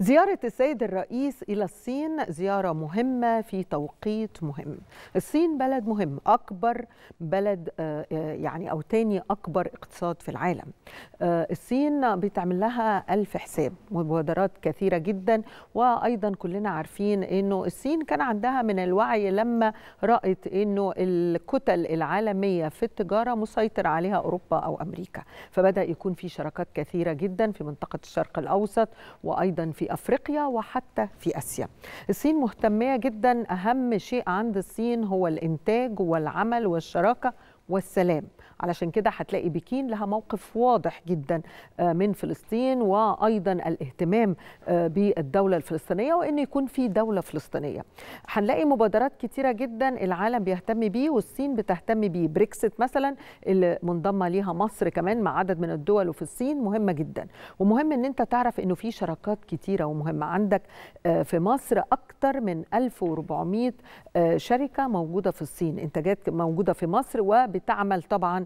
زيارة السيد الرئيس إلى الصين زيارة مهمة في توقيت مهم الصين بلد مهم أكبر بلد يعني أو تاني أكبر اقتصاد في العالم الصين بتعمل لها ألف حساب مبادرات كثيرة جدا وأيضا كلنا عارفين أنه الصين كان عندها من الوعي لما رأت أنه الكتل العالمية في التجارة مسيطر عليها أوروبا أو أمريكا فبدأ يكون في شراكات كثيرة جدا في منطقة الشرق الأوسط وأيضا في افريقيا وحتى في اسيا. الصين مهتميه جدا اهم شيء عند الصين هو الانتاج والعمل والشراكه والسلام علشان كده هتلاقي بكين لها موقف واضح جدا من فلسطين وايضا الاهتمام بالدوله الفلسطينيه وان يكون في دوله فلسطينيه هنلاقي مبادرات كتيره جدا العالم بيهتم بيه والصين بتهتم بيه بريكسيت مثلا اللي منضمه ليها مصر كمان مع عدد من الدول وفي الصين مهمه جدا ومهم ان انت تعرف انه في شراكات كتيره ومهمه عندك في مصر اكتر من 1400 شركه موجوده في الصين انتاجات موجوده في مصر وبتعمل طبعا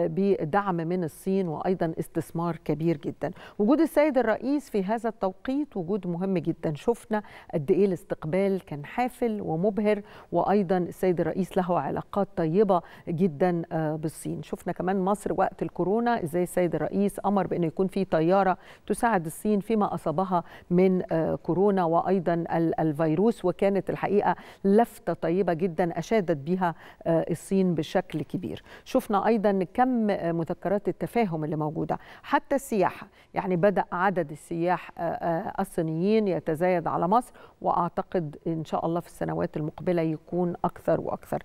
بدعم من الصين وايضا استثمار كبير جدا وجود السيد الرئيس في هذا التوقيت وجود مهم جدا شفنا قد ايه الاستقبال كان حافل ومبهر وايضا السيد الرئيس له علاقات طيبه جدا بالصين شفنا كمان مصر وقت الكورونا ازاي السيد الرئيس امر بانه يكون في طياره تساعد الصين فيما اصابها من كورونا وايضا الفيروس وكانت الحقيقه لفته طيبه جدا اشادت بها الصين بشكل كبير شفنا ايضا كم مذكرات التفاهم اللي موجوده حتى السياحه يعني بدا عدد السياح الصينيين يتزايد على مصر واعتقد ان شاء الله في السنوات المقبله يكون اكثر واكثر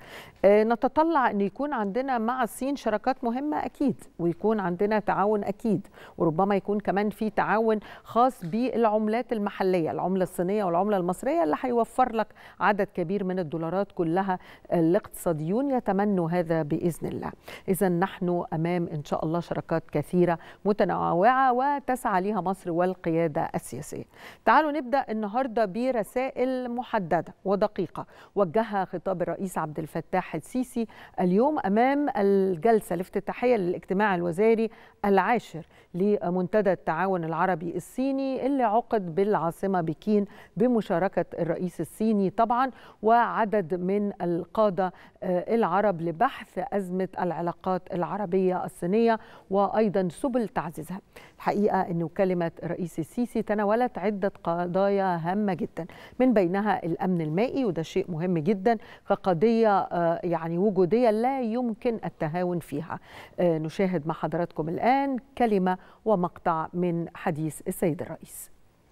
نتطلع ان يكون عندنا مع الصين شراكات مهمه اكيد ويكون عندنا تعاون اكيد وربما يكون كمان في تعاون خاص بالعملات المحليه العمله الصينيه والعمله المصريه اللي هيوفر لك عدد كبير من الدولارات كلها الاقتصاديون يتمنوا هذا باذن الله اذا نحن امام ان شاء الله شراكات كثيره متنوعه وتسعى لها مصر والقياده السياسيه تعالوا نبدا النهارده برسائل محدده ودقيقه وجهها خطاب الرئيس عبد الفتاح السيسي اليوم امام الجلسه الافتتاحيه للاجتماع الوزاري العاشر لمنتدى التعاون العربي الصيني اللي عقد بالعاصمه بكين بمشاركه الرئيس الصيني طبعا وعدد من القاده العرب لبحث ازمه العلاقات العربيه الصينيه وايضا سبل تعزيزها. الحقيقه انه كلمه الرئيس السيسي تناولت عده قضايا هامه جدا من بينها الامن المائي وده شيء مهم جدا كقضيه يعني وجوديه لا يمكن التهاون فيها. نشاهد مع حضراتكم الان كلمه ومقطع من حديث السيد الرئيس.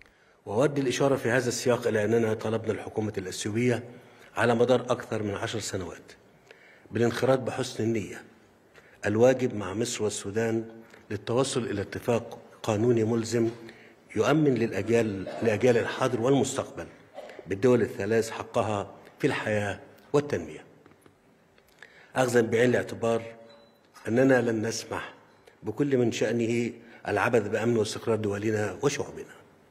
وأود الإشارة في هذا السياق إلى أننا طلبنا الحكومة الأثيوبية على مدار أكثر من عشر سنوات بالانخراط بحسن النية الواجب مع مصر والسودان للتوصل إلى اتفاق قانوني ملزم يؤمن للأجيال لأجيال الحاضر والمستقبل بالدول الثلاث حقها في الحياة والتنمية أخذا بعين الاعتبار أننا لن نسمح بكل من شأنه العبث بأمن واستقرار دولنا وشعوبنا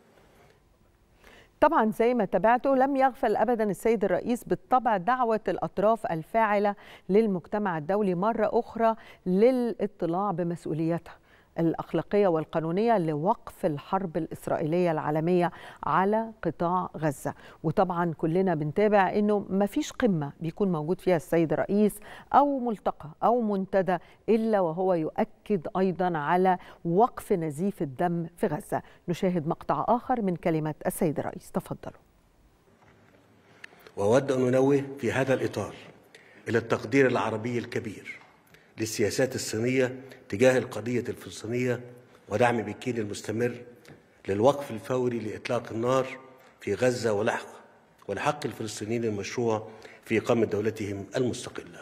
طبعا زي ما تابعته لم يغفل ابدا السيد الرئيس بالطبع دعوه الاطراف الفاعله للمجتمع الدولي مره اخرى للاطلاع بمسؤوليتها الاخلاقيه والقانونيه لوقف الحرب الاسرائيليه العالميه على قطاع غزه وطبعا كلنا بنتابع انه ما فيش قمه بيكون موجود فيها السيد الرئيس او ملتقى او منتدى الا وهو يؤكد ايضا على وقف نزيف الدم في غزه نشاهد مقطع اخر من كلمه السيد الرئيس تفضلوا واود ان انوه في هذا الاطار الى التقدير العربي الكبير للسياسات الصينية تجاه القضية الفلسطينية ودعم بكين المستمر للوقف الفوري لإطلاق النار في غزة ولحق ولحق الفلسطينيين المشروع في إقامة دولتهم المستقلة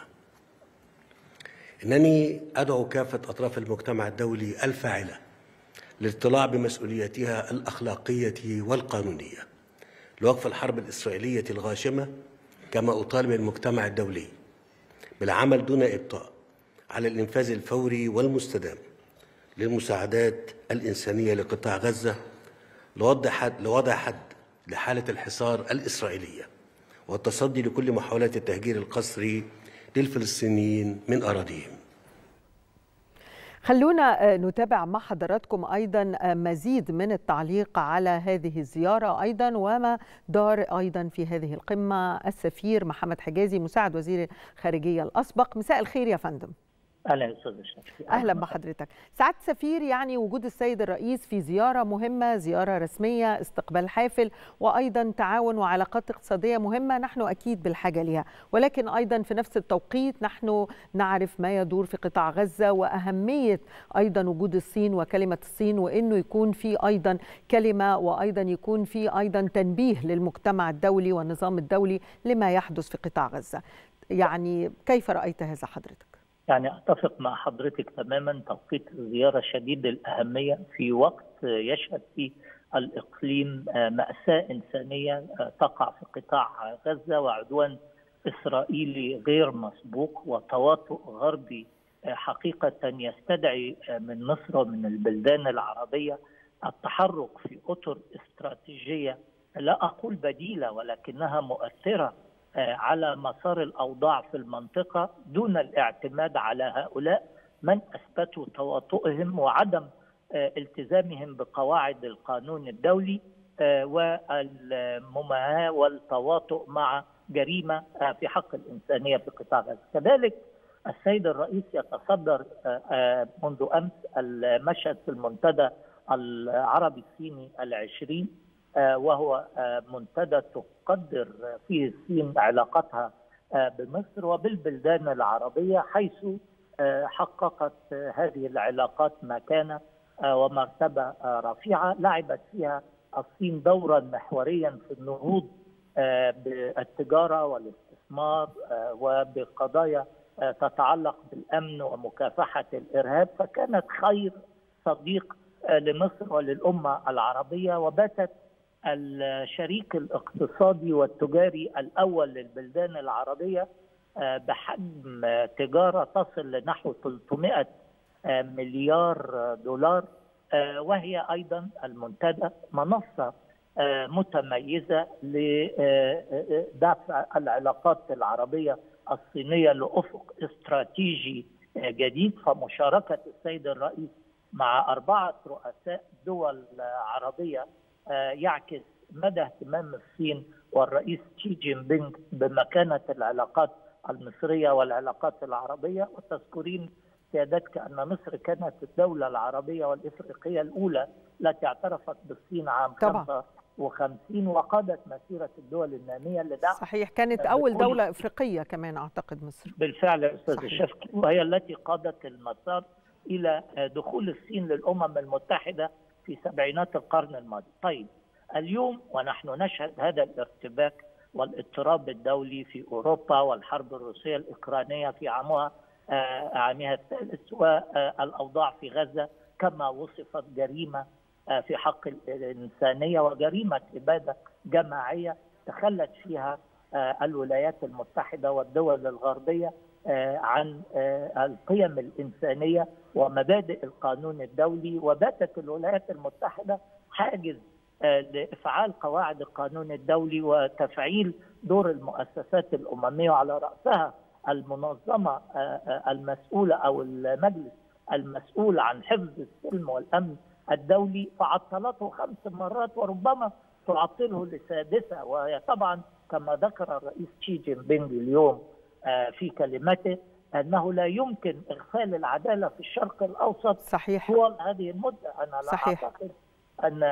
إنني أدعو كافة أطراف المجتمع الدولي الفاعلة للاطلاع بمسؤولياتها الأخلاقية والقانونية لوقف الحرب الإسرائيلية الغاشمة كما أطالب المجتمع الدولي بالعمل دون إبطاء على الإنفاذ الفوري والمستدام للمساعدات الإنسانية لقطاع غزة لوضع حد, لوضع حد لحالة الحصار الإسرائيلية والتصدي لكل محاولات التهجير القسري للفلسطينيين من أراضيهم خلونا نتابع مع حضراتكم ايضا مزيد من التعليق على هذه الزياره ايضا وما دار ايضا في هذه القمه السفير محمد حجازي مساعد وزير الخارجيه الاسبق مساء الخير يا فندم اهلا استاذ اهلا بحضرتك سعاده السفير يعني وجود السيد الرئيس في زياره مهمه زياره رسميه استقبال حافل وايضا تعاون وعلاقات اقتصاديه مهمه نحن اكيد بالحاجه لها ولكن ايضا في نفس التوقيت نحن نعرف ما يدور في قطاع غزه واهميه ايضا وجود الصين وكلمه الصين وانه يكون في ايضا كلمه وايضا يكون في ايضا تنبيه للمجتمع الدولي والنظام الدولي لما يحدث في قطاع غزه يعني كيف رايت هذا حضرتك يعني اتفق مع حضرتك تماما توقيت الزياره شديد الاهميه في وقت يشهد فيه الاقليم ماساه انسانيه تقع في قطاع غزه وعدوان اسرائيلي غير مسبوق وتواطؤ غربي حقيقه يستدعي من مصر ومن البلدان العربيه التحرك في اطر استراتيجيه لا اقول بديله ولكنها مؤثره على مسار الاوضاع في المنطقه دون الاعتماد على هؤلاء من اثبتوا تواطؤهم وعدم التزامهم بقواعد القانون الدولي والمماهاه والتواطؤ مع جريمه في حق الانسانيه في قطاع غزه، كذلك السيد الرئيس يتصدر منذ امس المشهد في المنتدى العربي الصيني العشرين وهو منتدى تقدر فيه الصين علاقتها بمصر وبالبلدان العربيه حيث حققت هذه العلاقات مكانه ومرتبه رفيعه لعبت فيها الصين دورا محوريا في النهوض بالتجاره والاستثمار وبقضايا تتعلق بالامن ومكافحه الارهاب فكانت خير صديق لمصر وللامه العربيه وباتت الشريك الاقتصادي والتجاري الاول للبلدان العربيه بحجم تجاره تصل لنحو 300 مليار دولار وهي ايضا المنتدى منصه متميزه لدفع العلاقات العربيه الصينيه لافق استراتيجي جديد فمشاركه السيد الرئيس مع اربعه رؤساء دول عربيه يعكس مدى اهتمام الصين والرئيس شي جين بينغ بمكانه العلاقات المصريه والعلاقات العربيه وتذكرين سيادتك ان مصر كانت الدوله العربيه والافريقيه الاولى التي اعترفت بالصين عام طبعا. 55 وقادت مسيره الدول الناميه لدعم صحيح كانت اول دوله افريقيه كمان اعتقد مصر بالفعل يا استاذ الشفكي وهي التي قادت المسار الى دخول الصين للامم المتحده في سبعينات القرن الماضي طيب اليوم ونحن نشهد هذا الارتباك والاضطراب الدولي في اوروبا والحرب الروسيه الاوكرانيه في عامها عامها الثالث والاوضاع في غزه كما وصفت جريمه في حق الانسانيه وجريمه اباده جماعيه تخلت فيها الولايات المتحده والدول الغربيه عن القيم الانسانيه ومبادئ القانون الدولي وباتت الولايات المتحده حاجز لافعال قواعد القانون الدولي وتفعيل دور المؤسسات الامميه وعلى راسها المنظمه المسؤوله او المجلس المسؤول عن حفظ السلم والامن الدولي فعطلته خمس مرات وربما تعطله لسادسه وهي طبعا كما ذكر الرئيس شي جين بينغ اليوم في كلمته انه لا يمكن اغفال العداله في الشرق الاوسط صحيح طوال هذه المده انا لا صحيح. اعتقد ان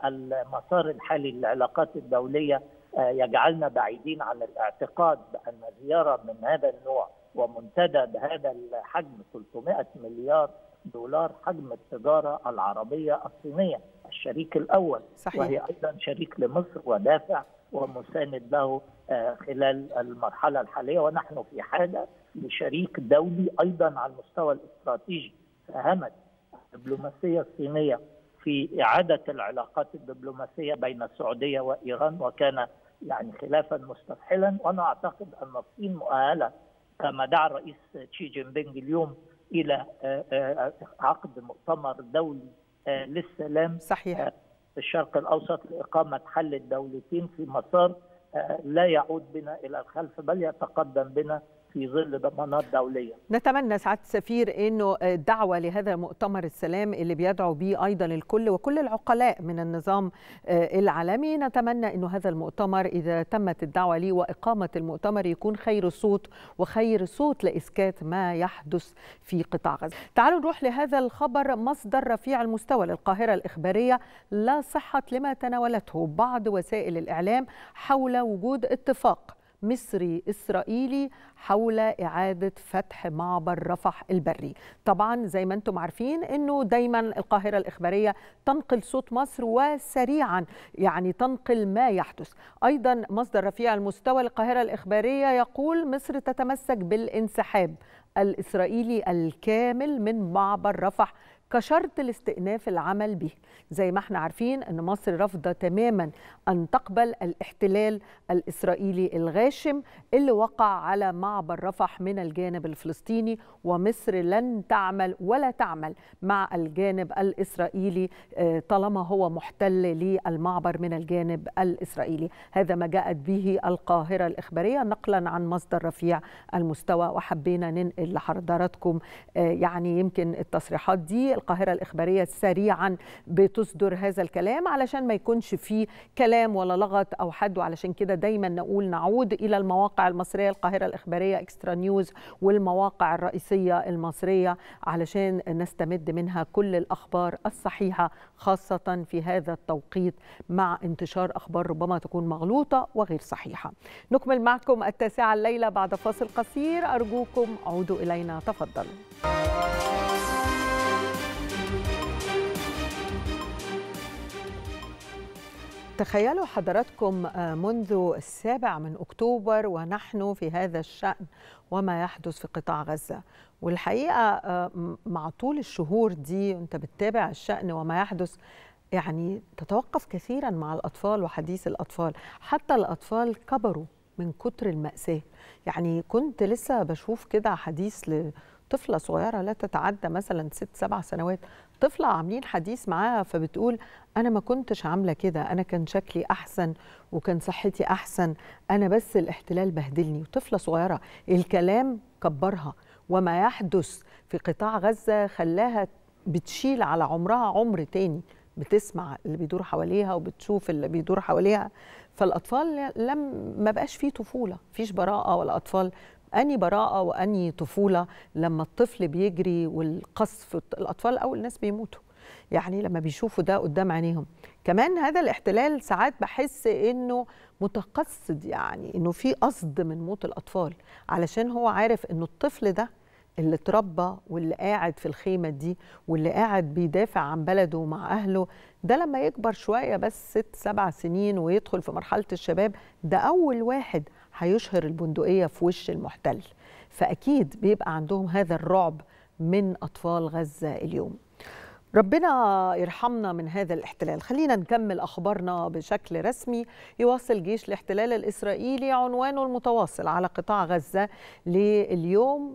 المسار الحالي للعلاقات الدوليه يجعلنا بعيدين عن الاعتقاد بان زياره من هذا النوع ومنتدى بهذا الحجم 300 مليار دولار حجم التجاره العربيه الصينيه الشريك الاول صحيح. وهي ايضا شريك لمصر ودافع ومساند له خلال المرحله الحاليه ونحن في حاجه لشريك دولي ايضا على المستوى الاستراتيجي ساهمت الدبلوماسيه الصينيه في اعاده العلاقات الدبلوماسيه بين السعوديه وايران وكان يعني خلافا مستفحلا وانا اعتقد ان الصين مؤهله كما دعا الرئيس شي جين بينغ اليوم الى عقد مؤتمر دولي للسلام صحيح في الشرق الاوسط لاقامه حل الدولتين في مسار لا يعود بنا الى الخلف بل يتقدم بنا في ظل ضمانات دوليه. نتمنى سعاده السفير انه الدعوه لهذا مؤتمر السلام اللي بيدعو به ايضا الكل وكل العقلاء من النظام العالمي نتمنى انه هذا المؤتمر اذا تمت الدعوه ليه واقامه المؤتمر يكون خير صوت وخير صوت لاسكات ما يحدث في قطاع غزه. تعالوا نروح لهذا الخبر مصدر رفيع المستوى للقاهره الاخباريه لا صحه لما تناولته بعض وسائل الاعلام حول وجود اتفاق مصري اسرائيلي حول اعاده فتح معبر رفح البري طبعا زي ما انتم عارفين انه دايما القاهره الاخباريه تنقل صوت مصر وسريعا يعني تنقل ما يحدث ايضا مصدر رفيع المستوى للقاهره الاخباريه يقول مصر تتمسك بالانسحاب الاسرائيلي الكامل من معبر رفح كشرط لاستئناف العمل به زي ما احنا عارفين ان مصر رافضه تماما ان تقبل الاحتلال الاسرائيلي الغاشم اللي وقع على معبر رفح من الجانب الفلسطيني ومصر لن تعمل ولا تعمل مع الجانب الاسرائيلي طالما هو محتل للمعبر من الجانب الاسرائيلي هذا ما جاءت به القاهره الاخباريه نقلا عن مصدر رفيع المستوى وحبينا ننقل لحضراتكم يعني يمكن التصريحات دي القاهره الاخباريه سريعا بتصدر هذا الكلام علشان ما يكونش فيه كلام ولا لغط او حد وعلشان كده دايما نقول نعود الى المواقع المصريه القاهره الاخباريه اكسترا نيوز والمواقع الرئيسيه المصريه علشان نستمد منها كل الاخبار الصحيحه خاصه في هذا التوقيت مع انتشار اخبار ربما تكون مغلوطه وغير صحيحه. نكمل معكم التاسعه الليله بعد فاصل قصير ارجوكم عودوا الينا تفضلوا. تخيلوا حضراتكم منذ السابع من اكتوبر ونحن في هذا الشان وما يحدث في قطاع غزه والحقيقه مع طول الشهور دي انت بتتابع الشان وما يحدث يعني تتوقف كثيرا مع الاطفال وحديث الاطفال حتى الاطفال كبروا من كتر الماساه يعني كنت لسه بشوف كده حديث لطفله صغيره لا تتعدى مثلا ست سبع سنوات طفله عاملين حديث معاها فبتقول انا ما كنتش عامله كده انا كان شكلي احسن وكان صحتي احسن انا بس الاحتلال بهدلني وطفله صغيره الكلام كبرها وما يحدث في قطاع غزه خلاها بتشيل على عمرها عمر تاني بتسمع اللي بيدور حواليها وبتشوف اللي بيدور حواليها فالاطفال لم ما بقاش فيه طفوله فيش براءه ولا اطفال اني براءه واني طفوله لما الطفل بيجري والقصف الاطفال اول ناس بيموتوا يعني لما بيشوفوا ده قدام عينيهم كمان هذا الاحتلال ساعات بحس انه متقصد يعني انه في قصد من موت الاطفال علشان هو عارف انه الطفل ده اللي اتربى واللي قاعد في الخيمه دي واللي قاعد بيدافع عن بلده مع اهله ده لما يكبر شويه بس ست سبع سنين ويدخل في مرحله الشباب ده اول واحد هيشهر البندقيه في وش المحتل فاكيد بيبقى عندهم هذا الرعب من اطفال غزه اليوم ربنا يرحمنا من هذا الاحتلال خلينا نكمل أخبارنا بشكل رسمي يواصل جيش الاحتلال الإسرائيلي عنوانه المتواصل على قطاع غزة لليوم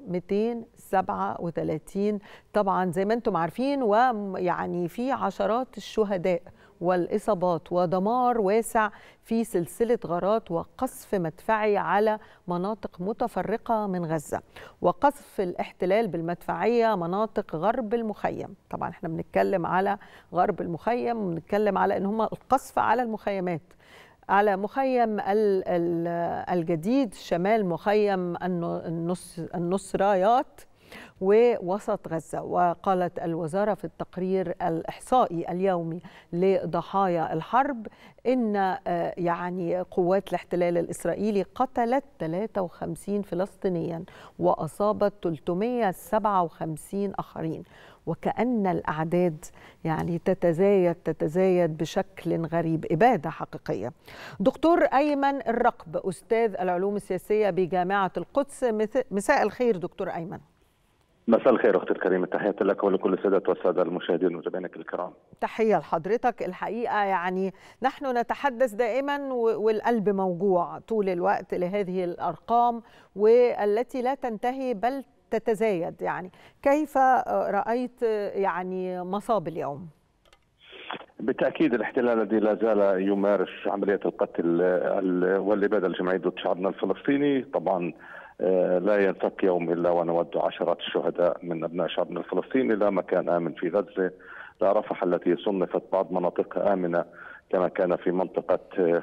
237 طبعا زي ما انتم عارفين ويعني في عشرات الشهداء والإصابات ودمار واسع في سلسلة غارات وقصف مدفعي على مناطق متفرقة من غزة وقصف الاحتلال بالمدفعية مناطق غرب المخيم طبعا احنا بنتكلم على غرب المخيم وبنتكلم على ان هم القصف على المخيمات على مخيم الجديد شمال مخيم النص النصرايات ووسط غزة وقالت الوزارة في التقرير الإحصائي اليومي لضحايا الحرب إن يعني قوات الاحتلال الإسرائيلي قتلت 53 فلسطينيا وأصابت 357 آخرين وكأن الأعداد يعني تتزايد تتزايد بشكل غريب إبادة حقيقية دكتور أيمن الرقب أستاذ العلوم السياسية بجامعة القدس مساء الخير دكتور أيمن مساء الخير اختي الكريمه تحياتي لك ولكل الساده والساده المشاهدين ومتابعينك الكرام. تحيه لحضرتك الحقيقه يعني نحن نتحدث دائما والقلب موجوع طول الوقت لهذه الارقام والتي لا تنتهي بل تتزايد يعني كيف رايت يعني مصاب اليوم؟ بالتاكيد الاحتلال الذي لا زال يمارس عمليه القتل والاباده الجماعيه ضد شعبنا الفلسطيني طبعا لا ينفك يوم الا ونود عشرات الشهداء من ابناء شعبنا الفلسطيني الى مكان امن في غزه لا رفح التي صنفت بعض مناطقها امنه كما كان في منطقه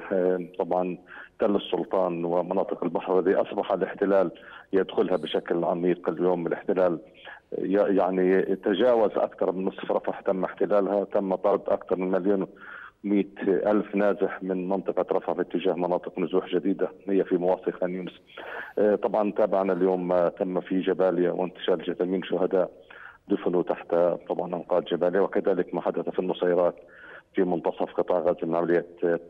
طبعا تل السلطان ومناطق البحر الذي اصبح الاحتلال يدخلها بشكل عميق اليوم الاحتلال يعني تجاوز اكثر من نصف رفح تم احتلالها تم طرد اكثر من مليون مئة ألف نازح من منطقة رفح باتجاه مناطق نزوح جديدة هي في مواصي خان يونس طبعا تابعنا اليوم ما تم في جباليا وانتشال جثمين شهداء دفنوا تحت طبعا أنقاض جباليا وكذلك ما حدث في النصيرات في منتصف قطاع غزه من عمليه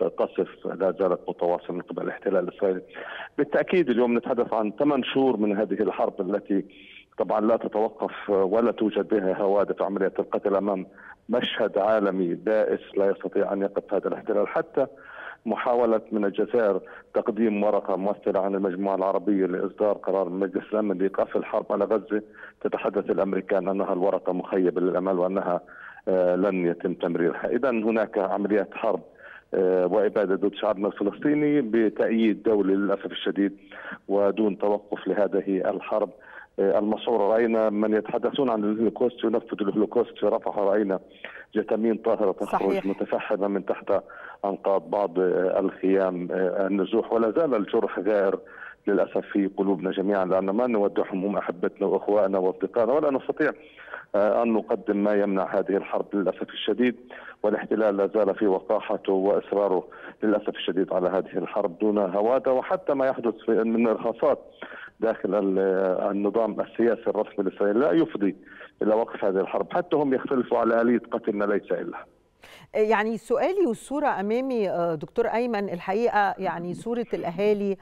قصف لا زالت متواصله من قبل الاحتلال الاسرائيلي. بالتاكيد اليوم نتحدث عن ثمان شهور من هذه الحرب التي طبعا لا تتوقف ولا توجد بها هوادف عمليه القتل امام مشهد عالمي بائس لا يستطيع ان يقف هذا الاحتلال حتى محاولة من الجزائر تقديم ورقة ممثلة عن المجموعة العربية لإصدار قرار من مجلس الأمن لإيقاف الحرب على غزة تتحدث الأمريكان أنها الورقة مخيبة للأمل وأنها لن يتم تمريرها إذا هناك عمليات حرب وإبادة ضد شعبنا الفلسطيني بتأييد دولي للأسف الشديد ودون توقف لهذه الحرب المسعورة رأينا من يتحدثون عن الهولوكوست ينفذ الهولوكوست في رفح رأينا جثامين طاهرة تخرج صحيح. متفحمة من تحت أنقاض بعض الخيام النزوح ولا زال الجرح غائر للأسف في قلوبنا جميعا لأن ما نودعهم هم أحبتنا وأخواننا وأصدقائنا ولا نستطيع أن نقدم ما يمنع هذه الحرب للأسف الشديد والاحتلال لا زال في وقاحته وإصراره للأسف الشديد على هذه الحرب دون هوادة وحتى ما يحدث من إرهاصات داخل النظام السياسي الرسمي الإسرائيلي لا يفضي إلى وقف هذه الحرب حتى هم يختلفوا على آلية قتلنا ليس إلا يعني سؤالي والصورة أمامي دكتور أيمن الحقيقة يعني صورة الأهالي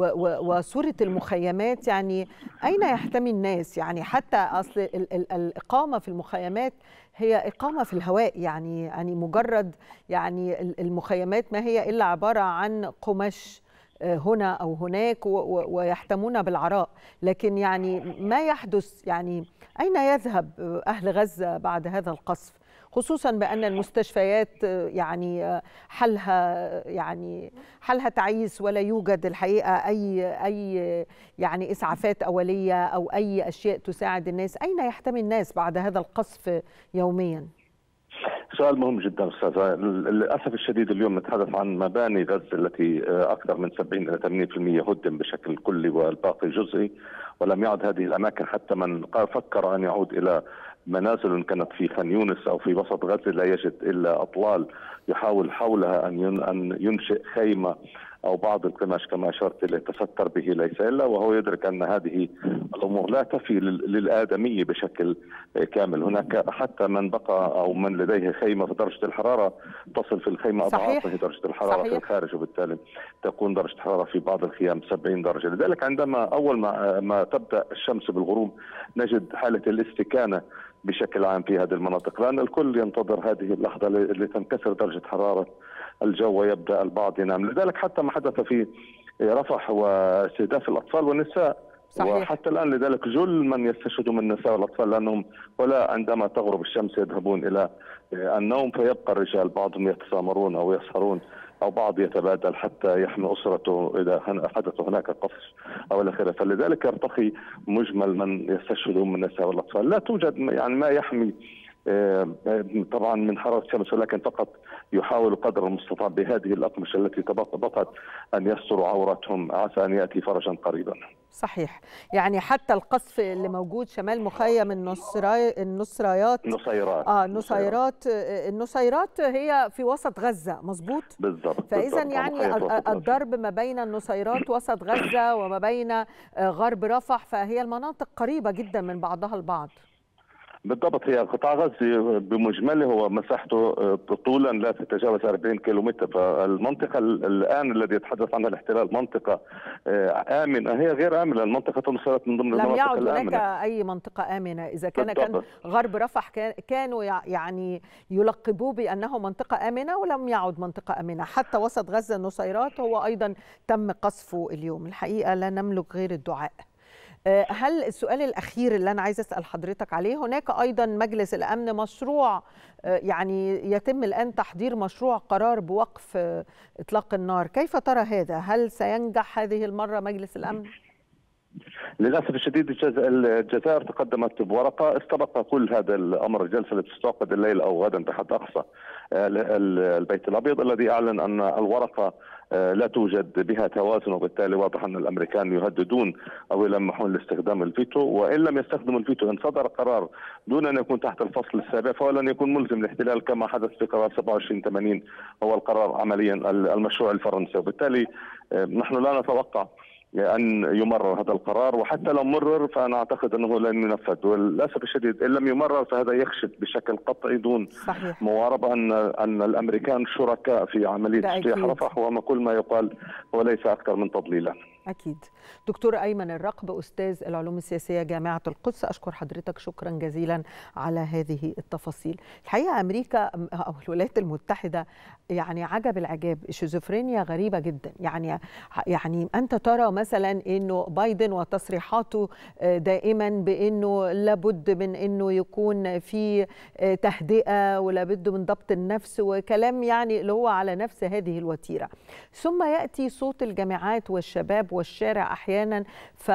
وصورة المخيمات يعني أين يحتمي الناس يعني حتى أصل الإقامة في المخيمات هي إقامة في الهواء يعني يعني مجرد يعني المخيمات ما هي إلا عبارة عن قماش هنا او هناك ويحتمون بالعراء لكن يعني ما يحدث يعني اين يذهب اهل غزه بعد هذا القصف خصوصا بان المستشفيات يعني حلها يعني حلها تعيس ولا يوجد الحقيقه اي اي يعني اسعافات اوليه او اي اشياء تساعد الناس اين يحتمي الناس بعد هذا القصف يوميا سؤال مهم جدا استاذ للاسف الشديد اليوم نتحدث عن مباني غزه التي اكثر من 70 الى 80% هدم بشكل كلي والباقي جزئي ولم يعد هذه الاماكن حتى من فكر ان يعود الى منازل كانت في خان يونس او في وسط غزه لا يجد الا اطلال يحاول حولها ان ان ينشئ خيمه او بعض القماش كما اشرت اليه تستر به ليس الا وهو يدرك ان هذه الامور لا تفي للادميه بشكل كامل، هناك حتى من بقى او من لديه خيمه في درجه الحراره تصل في الخيمه اضعاف درجه الحراره صحيح. في الخارج وبالتالي تكون درجه الحراره في بعض الخيام 70 درجه، لذلك عندما اول ما ما تبدا الشمس بالغروب نجد حاله الاستكانه بشكل عام في هذه المناطق لان الكل ينتظر هذه اللحظه لتنكسر درجه حراره الجو ويبدا البعض ينام لذلك حتى ما حدث في رفح واستهداف الاطفال والنساء صحيح. وحتى الان لذلك جل من يستشهدوا من النساء والاطفال لانهم ولا عندما تغرب الشمس يذهبون الى النوم فيبقى الرجال بعضهم يتسامرون او يسهرون او بعض يتبادل حتى يحمي اسرته اذا حدث هناك قفز او الى اخره فلذلك يرتقي مجمل من يستشهدون من النساء والاطفال لا توجد يعني ما يحمي طبعا من حراره الشمس ولكن فقط يحاول قدر المستطاع بهذه الاقمشه التي بقت ان يستروا عوراتهم عسى ان ياتي فرجا قريبا. صحيح يعني حتى القصف اللي موجود شمال مخيم النصراي النصريات نصيرات اه النصيرات النصيرات هي في وسط غزه مظبوط بالضبط فاذا يعني الضرب ما بين النصيرات وسط غزه وما بين غرب رفح فهي المناطق قريبه جدا من بعضها البعض بالضبط هي قطاع غزه بمجمله هو مساحته طولا لا تتجاوز 40 كيلومتر فالمنطقه الان الذي يتحدث عنها الاحتلال منطقه امنه هي غير امنه المنطقه تنصرت من ضمن لم المناطق يعد الامنه هناك اي منطقه امنه اذا كان بالضبط. كان غرب رفح كانوا يعني يلقبوه بانه منطقه امنه ولم يعد منطقه امنه حتى وسط غزه النصيرات هو ايضا تم قصفه اليوم الحقيقه لا نملك غير الدعاء هل السؤال الأخير اللي أنا عايزة أسأل حضرتك عليه هناك أيضا مجلس الأمن مشروع يعني يتم الآن تحضير مشروع قرار بوقف إطلاق النار كيف ترى هذا هل سينجح هذه المرة مجلس الأمن؟ للاسف الشديد الجزائر تقدمت بورقه استبق كل هذا الامر الجلسه التي ستعقد الليل او غدا بحد اقصى البيت الابيض الذي اعلن ان الورقه لا توجد بها توازن وبالتالي واضح ان الامريكان يهددون او يلمحون لاستخدام الفيتو وان لم يستخدموا الفيتو ان صدر قرار دون ان يكون تحت الفصل السابع فهو لن يكون ملزم الاحتلال كما حدث في قرار 2780 هو القرار عمليا المشروع الفرنسي وبالتالي نحن لا نتوقع أن يمرر هذا القرار وحتى لو مرر فأنا أعتقد أنه لن ينفذ وللأسف الشديد إن لم يمرر فهذا يكشف بشكل قطعي دون صحيح. مواربة أن أن الأمريكان شركاء في عملية اجتياح رفح وما كل ما يقال هو ليس أكثر من تضليلا أكيد دكتور أيمن الرقب أستاذ العلوم السياسية جامعة القدس أشكر حضرتك شكرا جزيلا على هذه التفاصيل الحقيقة أمريكا أو الولايات المتحدة يعني عجب العجاب شيزوفرينيا غريبة جدا يعني يعني أنت ترى مثلا أنه بايدن وتصريحاته دائما بأنه لابد من أنه يكون في تهدئة ولابد من ضبط النفس وكلام يعني اللي هو على نفس هذه الوتيرة ثم يأتي صوت الجامعات والشباب والشارع احيانا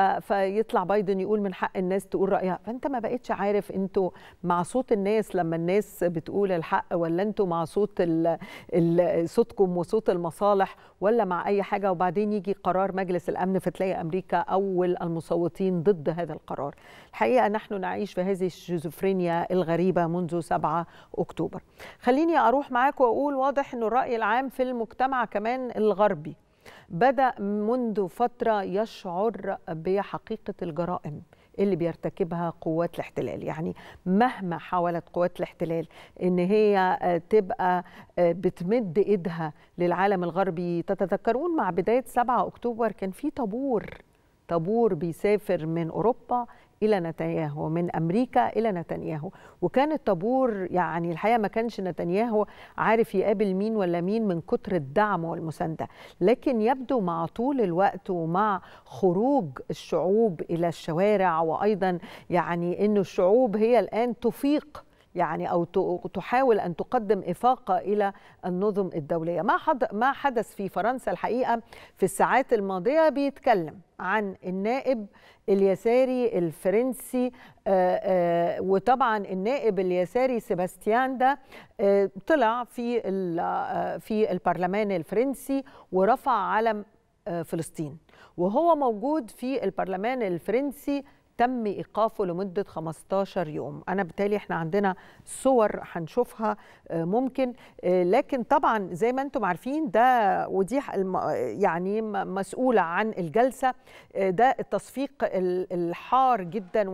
فيطلع بايدن يقول من حق الناس تقول رايها فانت ما بقتش عارف انتوا مع صوت الناس لما الناس بتقول الحق ولا انتوا مع صوت ال ال صوتكم وصوت المصالح ولا مع اي حاجه وبعدين يجي قرار مجلس الامن فتلاقي امريكا اول المصوتين ضد هذا القرار الحقيقه نحن نعيش في هذه الشيزوفرينيا الغريبه منذ 7 اكتوبر خليني اروح معاكم واقول واضح انه الراي العام في المجتمع كمان الغربي بدا منذ فتره يشعر بحقيقه الجرائم اللي بيرتكبها قوات الاحتلال يعني مهما حاولت قوات الاحتلال ان هي تبقى بتمد ايدها للعالم الغربي تتذكرون مع بدايه 7 اكتوبر كان في طابور طابور بيسافر من اوروبا الى نتنياهو من امريكا الى نتنياهو وكان الطابور يعني الحقيقه ما كانش نتنياهو عارف يقابل مين ولا مين من كتر الدعم والمسانده لكن يبدو مع طول الوقت ومع خروج الشعوب الى الشوارع وايضا يعني انه الشعوب هي الان تفيق يعني او تحاول ان تقدم افاقه الى النظم الدوليه ما ما حدث في فرنسا الحقيقه في الساعات الماضيه بيتكلم عن النائب اليساري الفرنسي آآ آآ وطبعا النائب اليساري سيباستيان ده طلع في في البرلمان الفرنسي ورفع علم فلسطين وهو موجود في البرلمان الفرنسي تم ايقافه لمده 15 يوم انا بالتالي احنا عندنا صور هنشوفها ممكن لكن طبعا زي ما انتم عارفين ده ودي يعني مسؤوله عن الجلسه ده التصفيق الحار جدا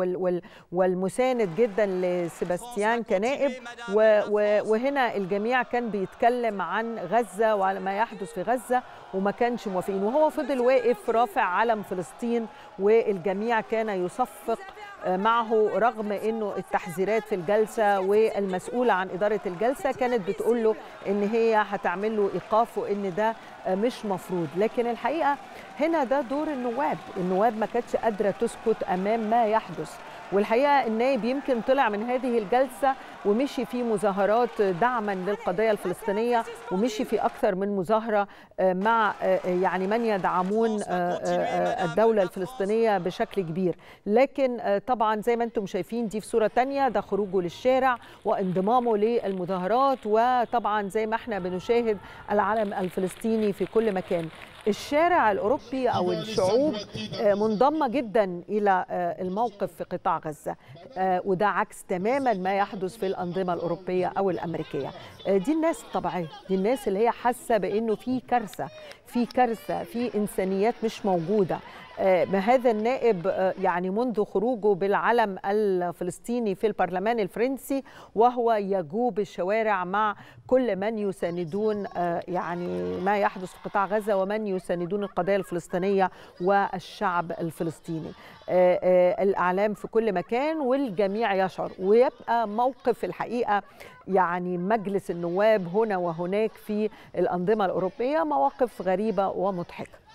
والمساند جدا لسيباستيان كنائب وهنا الجميع كان بيتكلم عن غزه وعلى ما يحدث في غزه وما كانش موافقين وهو فضل واقف رافع علم فلسطين والجميع كان يصفق معه رغم انه التحذيرات في الجلسه والمسؤوله عن اداره الجلسه كانت بتقول له ان هي هتعمل له ايقاف وان ده مش مفروض لكن الحقيقه هنا ده دور النواب النواب ما كانتش قادره تسكت امام ما يحدث والحقيقه النائب يمكن طلع من هذه الجلسه ومشي في مظاهرات دعما للقضيه الفلسطينيه ومشي في اكثر من مظاهره مع يعني من يدعمون الدوله الفلسطينيه بشكل كبير لكن طبعا زي ما انتم شايفين دي في صوره ثانيه ده خروجه للشارع وانضمامه للمظاهرات وطبعا زي ما احنا بنشاهد العلم الفلسطيني في كل مكان الشارع الاوروبي او الشعوب منضمه جدا الى الموقف في قطاع غزه وده عكس تماما ما يحدث في الانظمه الاوروبيه او الامريكيه دي الناس الطبيعيه دي الناس اللي هي حاسه بانه في كارثه في كارثه في انسانيات مش موجوده هذا النائب يعني منذ خروجه بالعلم الفلسطيني في البرلمان الفرنسي وهو يجوب الشوارع مع كل من يساندون يعني ما يحدث في قطاع غزه ومن يساندون القضيه الفلسطينيه والشعب الفلسطيني الاعلام في كل مكان والجميع يشعر ويبقى موقف الحقيقه يعني مجلس النواب هنا وهناك في الانظمه الاوروبيه مواقف غريبه ومضحكه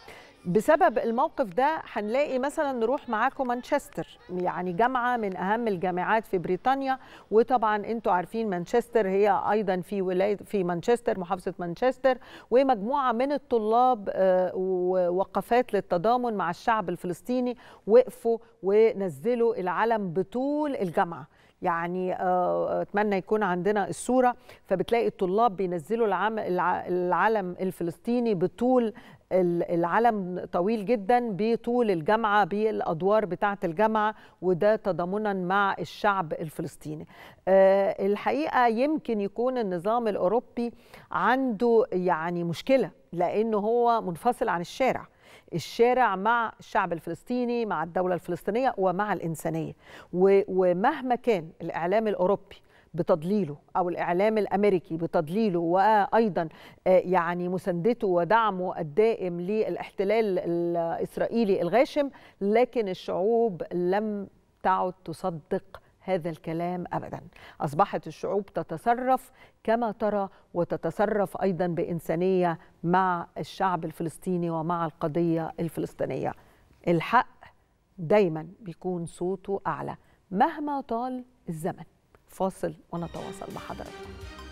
بسبب الموقف ده هنلاقي مثلا نروح معاكم مانشستر يعني جامعه من اهم الجامعات في بريطانيا وطبعا انتوا عارفين مانشستر هي ايضا في ولايه في مانشستر محافظه مانشستر ومجموعه من الطلاب ووقفات للتضامن مع الشعب الفلسطيني وقفوا ونزلوا العلم بطول الجامعه يعني اتمنى يكون عندنا الصوره فبتلاقي الطلاب بينزلوا العم العلم الفلسطيني بطول العلم طويل جدا بطول الجامعه بالادوار بتاعه الجامعه وده تضامنا مع الشعب الفلسطيني. الحقيقه يمكن يكون النظام الاوروبي عنده يعني مشكله لانه هو منفصل عن الشارع. الشارع مع الشعب الفلسطيني مع الدولة الفلسطينية ومع الإنسانية ومهما كان الإعلام الأوروبي بتضليله او الاعلام الامريكي بتضليله وايضا يعني مساندته ودعمه الدائم للاحتلال الاسرائيلي الغاشم لكن الشعوب لم تعد تصدق هذا الكلام ابدا اصبحت الشعوب تتصرف كما ترى وتتصرف ايضا بانسانيه مع الشعب الفلسطيني ومع القضيه الفلسطينيه الحق دايما بيكون صوته اعلى مهما طال الزمن فاصل ونتواصل مع حضراتكم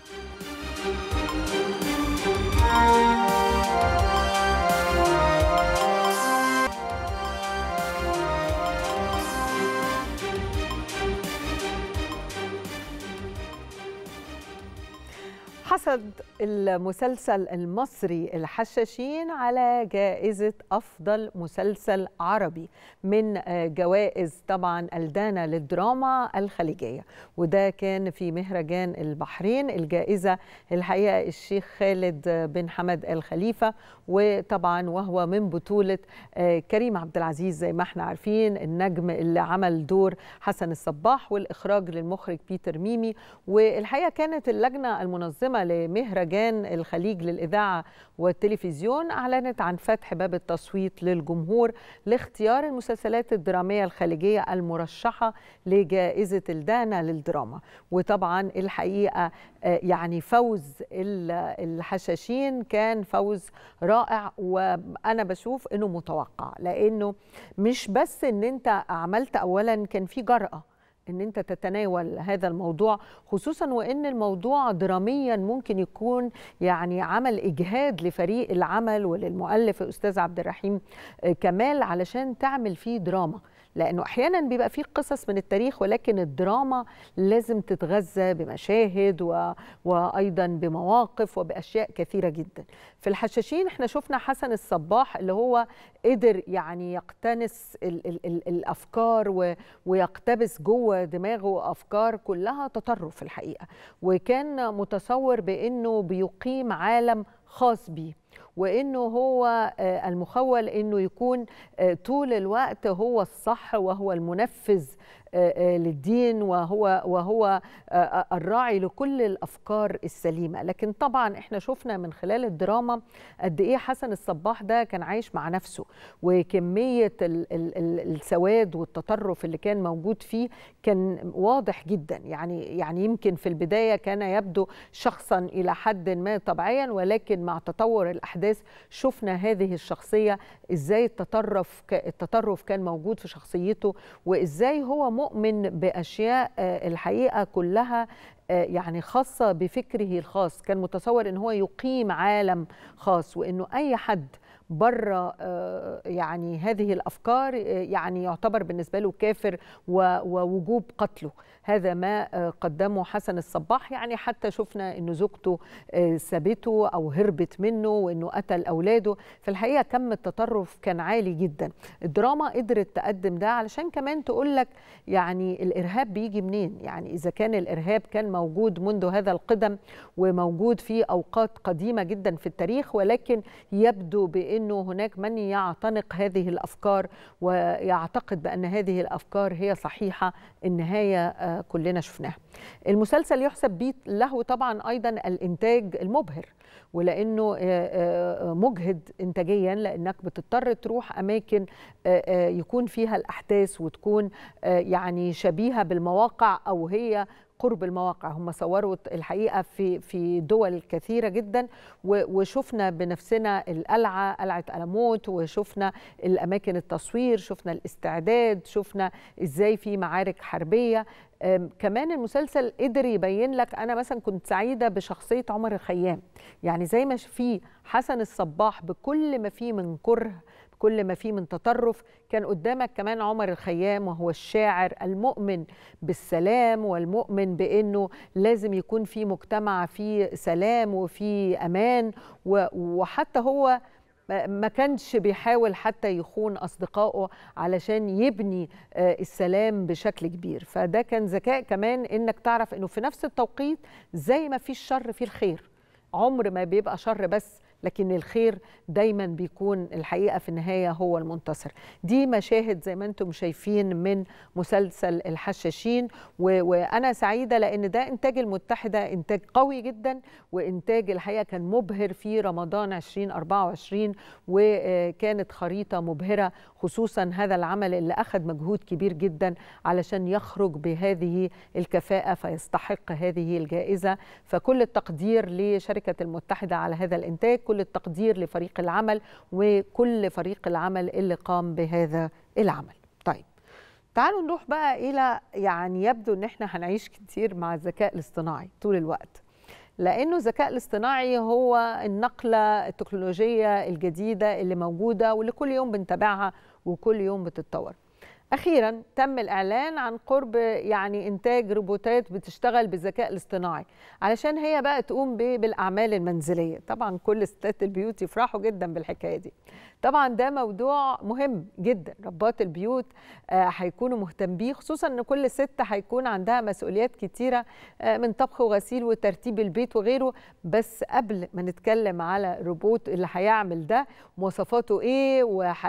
حصد المسلسل المصري الحشاشين على جائزة أفضل مسلسل عربي من جوائز طبعا الدانا للدراما الخليجية وده كان في مهرجان البحرين الجائزة الحقيقة الشيخ خالد بن حمد الخليفة وطبعا وهو من بطولة كريم عبد العزيز زي ما احنا عارفين النجم اللي عمل دور حسن الصباح والإخراج للمخرج بيتر ميمي والحقيقة كانت اللجنة المنظمة لمهرجان الخليج للإذاعة والتلفزيون أعلنت عن فتح باب التصويت للجمهور لاختيار المسلسلات الدرامية الخليجية المرشحة لجائزة الدانا للدراما وطبعا الحقيقة يعني فوز الحشاشين كان فوز رائع وأنا بشوف أنه متوقع لأنه مش بس أن أنت عملت أولا كان في جرأة ان انت تتناول هذا الموضوع خصوصا وان الموضوع دراميا ممكن يكون يعني عمل اجهاد لفريق العمل وللمؤلف الاستاذ عبد الرحيم كمال علشان تعمل فيه دراما لانه احيانا بيبقى فيه قصص من التاريخ ولكن الدراما لازم تتغذى بمشاهد و... وايضا بمواقف وباشياء كثيره جدا في الحشاشين احنا شفنا حسن الصباح اللي هو قدر يعني يقتنس ال... ال... ال... الافكار و... ويقتبس جوه دماغه افكار كلها تطرف الحقيقه وكان متصور بانه بيقيم عالم خاص بيه وانه هو المخول انه يكون طول الوقت هو الصح وهو المنفذ للدين وهو وهو الراعي لكل الافكار السليمه لكن طبعا احنا شفنا من خلال الدراما قد ايه حسن الصباح ده كان عايش مع نفسه وكميه ال ال ال السواد والتطرف اللي كان موجود فيه كان واضح جدا يعني يعني يمكن في البدايه كان يبدو شخصا الى حد ما طبيعيا ولكن مع تطور الاحداث شفنا هذه الشخصيه ازاي التطرف التطرف كان موجود في شخصيته وازاي هو مؤمن باشياء الحقيقه كلها يعني خاصه بفكره الخاص كان متصور ان هو يقيم عالم خاص وانه اي حد بره يعني هذه الافكار يعني يعتبر بالنسبه له كافر ووجوب قتله هذا ما قدمه حسن الصباح يعني حتى شفنا انه زوجته سابته او هربت منه وانه قتل اولاده في الحقيقه كم التطرف كان عالي جدا الدراما قدرت تقدم ده علشان كمان تقول لك يعني الارهاب بيجي منين يعني اذا كان الارهاب كان موجود منذ هذا القدم وموجود في اوقات قديمه جدا في التاريخ ولكن يبدو بانه هناك من يعتنق هذه الافكار ويعتقد بان هذه الافكار هي صحيحه النهايه كلنا شفناها المسلسل يحسب له طبعا ايضا الانتاج المبهر ولانه مجهد انتاجيا لانك بتضطر تروح اماكن يكون فيها الاحداث وتكون يعني شبيهه بالمواقع او هي قرب المواقع هم صوروا الحقيقه في في دول كثيره جدا وشفنا بنفسنا القلعه قلعه الموت وشفنا الاماكن التصوير شفنا الاستعداد شفنا ازاي في معارك حربيه كمان المسلسل قدر يبين لك انا مثلا كنت سعيده بشخصيه عمر الخيام يعني زي ما في حسن الصباح بكل ما فيه من كره كل ما فيه من تطرف كان قدامك كمان عمر الخيام وهو الشاعر المؤمن بالسلام والمؤمن بانه لازم يكون في مجتمع فيه سلام وفي امان وحتى هو ما كانش بيحاول حتى يخون أصدقائه علشان يبني السلام بشكل كبير فده كان ذكاء كمان إنك تعرف إنه في نفس التوقيت زي ما في الشر في الخير عمر ما بيبقى شر بس لكن الخير دايما بيكون الحقيقه في النهايه هو المنتصر دي مشاهد زي ما انتم شايفين من مسلسل الحشاشين وانا سعيده لان ده انتاج المتحده انتاج قوي جدا وانتاج الحقيقه كان مبهر في رمضان 2024 وكانت خريطه مبهره خصوصا هذا العمل اللي اخذ مجهود كبير جدا علشان يخرج بهذه الكفاءه فيستحق هذه الجائزه فكل التقدير لشركه المتحده على هذا الانتاج كل التقدير لفريق العمل وكل فريق العمل اللي قام بهذا العمل طيب تعالوا نروح بقى الى يعني يبدو ان احنا هنعيش كتير مع الذكاء الاصطناعي طول الوقت لانه الذكاء الاصطناعي هو النقله التكنولوجيه الجديده اللي موجوده واللي كل يوم بنتابعها وكل يوم بتتطور اخيرا تم الاعلان عن قرب يعني انتاج روبوتات بتشتغل بالذكاء الاصطناعي علشان هي بقى تقوم بالاعمال المنزليه طبعا كل ستات البيوت يفرحوا جدا بالحكايه دي طبعا ده موضوع مهم جدا ربات البيوت هيكونوا مهتم بيه خصوصا ان كل ست هيكون عندها مسؤوليات كتيره من طبخ وغسيل وترتيب البيت وغيره بس قبل ما نتكلم على روبوت اللي هيعمل ده مواصفاته ايه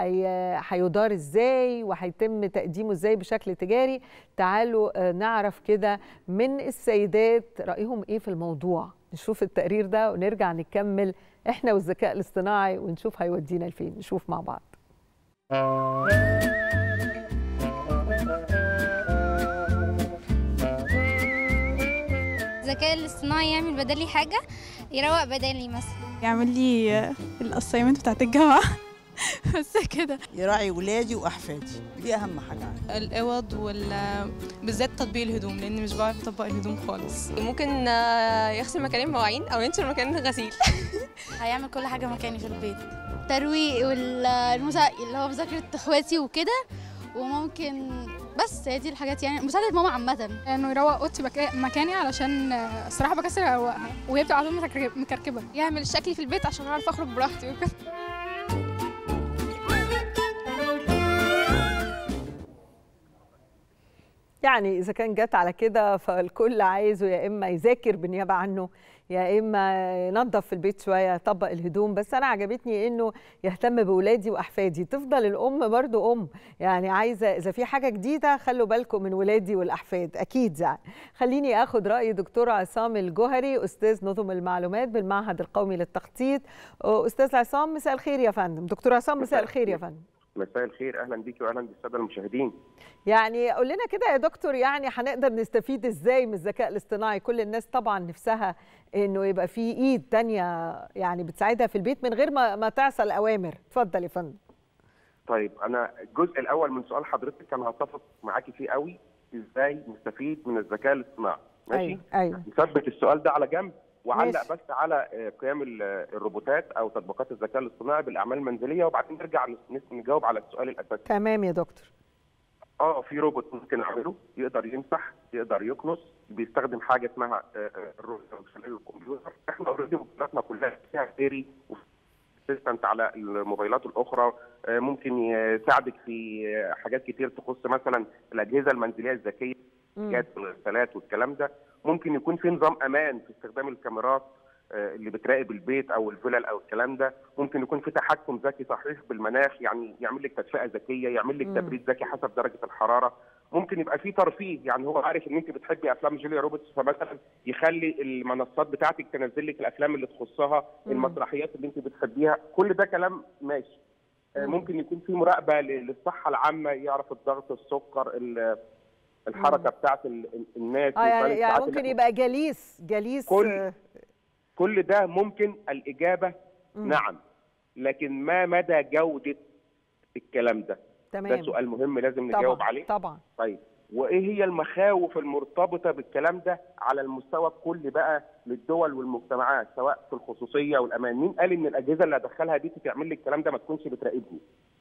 وهيدار ازاي وهيتم تقديمه ازاي بشكل تجاري تعالوا نعرف كده من السيدات رايهم ايه في الموضوع نشوف التقرير ده ونرجع نكمل احنا والذكاء الاصطناعي ونشوف هيودينا لفين نشوف مع بعض الذكاء الاصطناعي يعمل بدالي حاجة يروق بدالي مثلا يعمل لي الاسايمنت بتاعت الجامعة بس كده يراعي ولادي واحفادي دي اهم حاجه الاوض وال بالذات تطبيق الهدوم لان مش بعرف اطبق الهدوم خالص ممكن يغسل مكان المواعين او ينشر مكان الغسيل هيعمل كل حاجه مكاني في البيت ترويق والمسا... اللي هو مذاكره اخواتي وكده وممكن بس هي دي الحاجات يعني مساعده ماما عامه انه يروق اوضتي بك... مكاني علشان الصراحه بكسر اروقها وهي بتبقى على طول مكركبه يعمل شكلي في البيت عشان اعرف اخرج براحتي وكده يعني اذا كان جت على كده فالكل عايزه يا اما يذاكر بالنيابه عنه يا اما ينظف في البيت شويه يطبق الهدوم بس انا عجبتني انه يهتم باولادي واحفادي تفضل الام برضو ام يعني عايزه اذا في حاجه جديده خلوا بالكم من ولادي والاحفاد اكيد يعني خليني اخد راي دكتور عصام الجوهري استاذ نظم المعلومات بالمعهد القومي للتخطيط استاذ عصام مساء الخير يا فندم دكتور عصام مساء الخير يا فندم مساء الخير اهلا بيكي واهلا بالساده المشاهدين يعني قول لنا كده يا دكتور يعني هنقدر نستفيد ازاي من الذكاء الاصطناعي كل الناس طبعا نفسها انه يبقى في ايد تانية يعني بتساعدها في البيت من غير ما ما تعصى الاوامر اتفضل يا فندم طيب انا الجزء الاول من سؤال حضرتك انا هتفق معاكي فيه قوي ازاي نستفيد من الذكاء الاصطناعي ماشي ايوه ايوه نثبت السؤال ده على جنب وعلق ماشي. بس على قيام الروبوتات او تطبيقات الذكاء الاصطناعي بالاعمال المنزليه وبعدين نرجع نجاوب على السؤال الاساسي تمام يا دكتور اه في روبوت ممكن اعمله يقدر يمسح يقدر يكنس بيستخدم حاجه اسمها الرؤيه الخليه الكمبيوتر احنا اوريدي موبايلاتنا كلها فيها سيري اسيستنت على الموبايلات الاخرى ممكن يساعدك في حاجات كتير تخص مثلا الاجهزه المنزليه الذكيه والغسالات والكلام ده ممكن يكون في نظام امان في استخدام الكاميرات اللي بتراقب البيت او الفلل او الكلام ده ممكن يكون في تحكم ذكي صحيح بالمناخ يعني يعمل لك تدفئه ذكيه يعمل لك تبريد ذكي حسب درجه الحراره ممكن يبقى في ترفيه يعني هو عارف ان انت بتحبي افلام جوليا روبرتس فمثلا يخلي المنصات بتاعتك تنزل لك الافلام اللي تخصها المسرحيات اللي انت بتحبيها كل ده كلام ماشي ممكن يكون في مراقبه للصحه العامه يعرف الضغط السكر الحركه بتاعت ال- ال- الناس اه يعني, وطريقة يعني ساعات ممكن اللي- يبقى جليس جليس كل- آه، كل ده ممكن الاجابه مم. نعم لكن ما مدى جوده الكلام ده تمام ده سؤال مهم لازم نجاوب طبعا عليه طبعا طيب وايه هي المخاوف المرتبطه بالكلام ده على المستوى الكلي بقى للدول والمجتمعات سواء في الخصوصيه والامان مين قال ان الاجهزه اللي هدخلها دي تعمل لي الكلام ده ما تكونش بتراقبني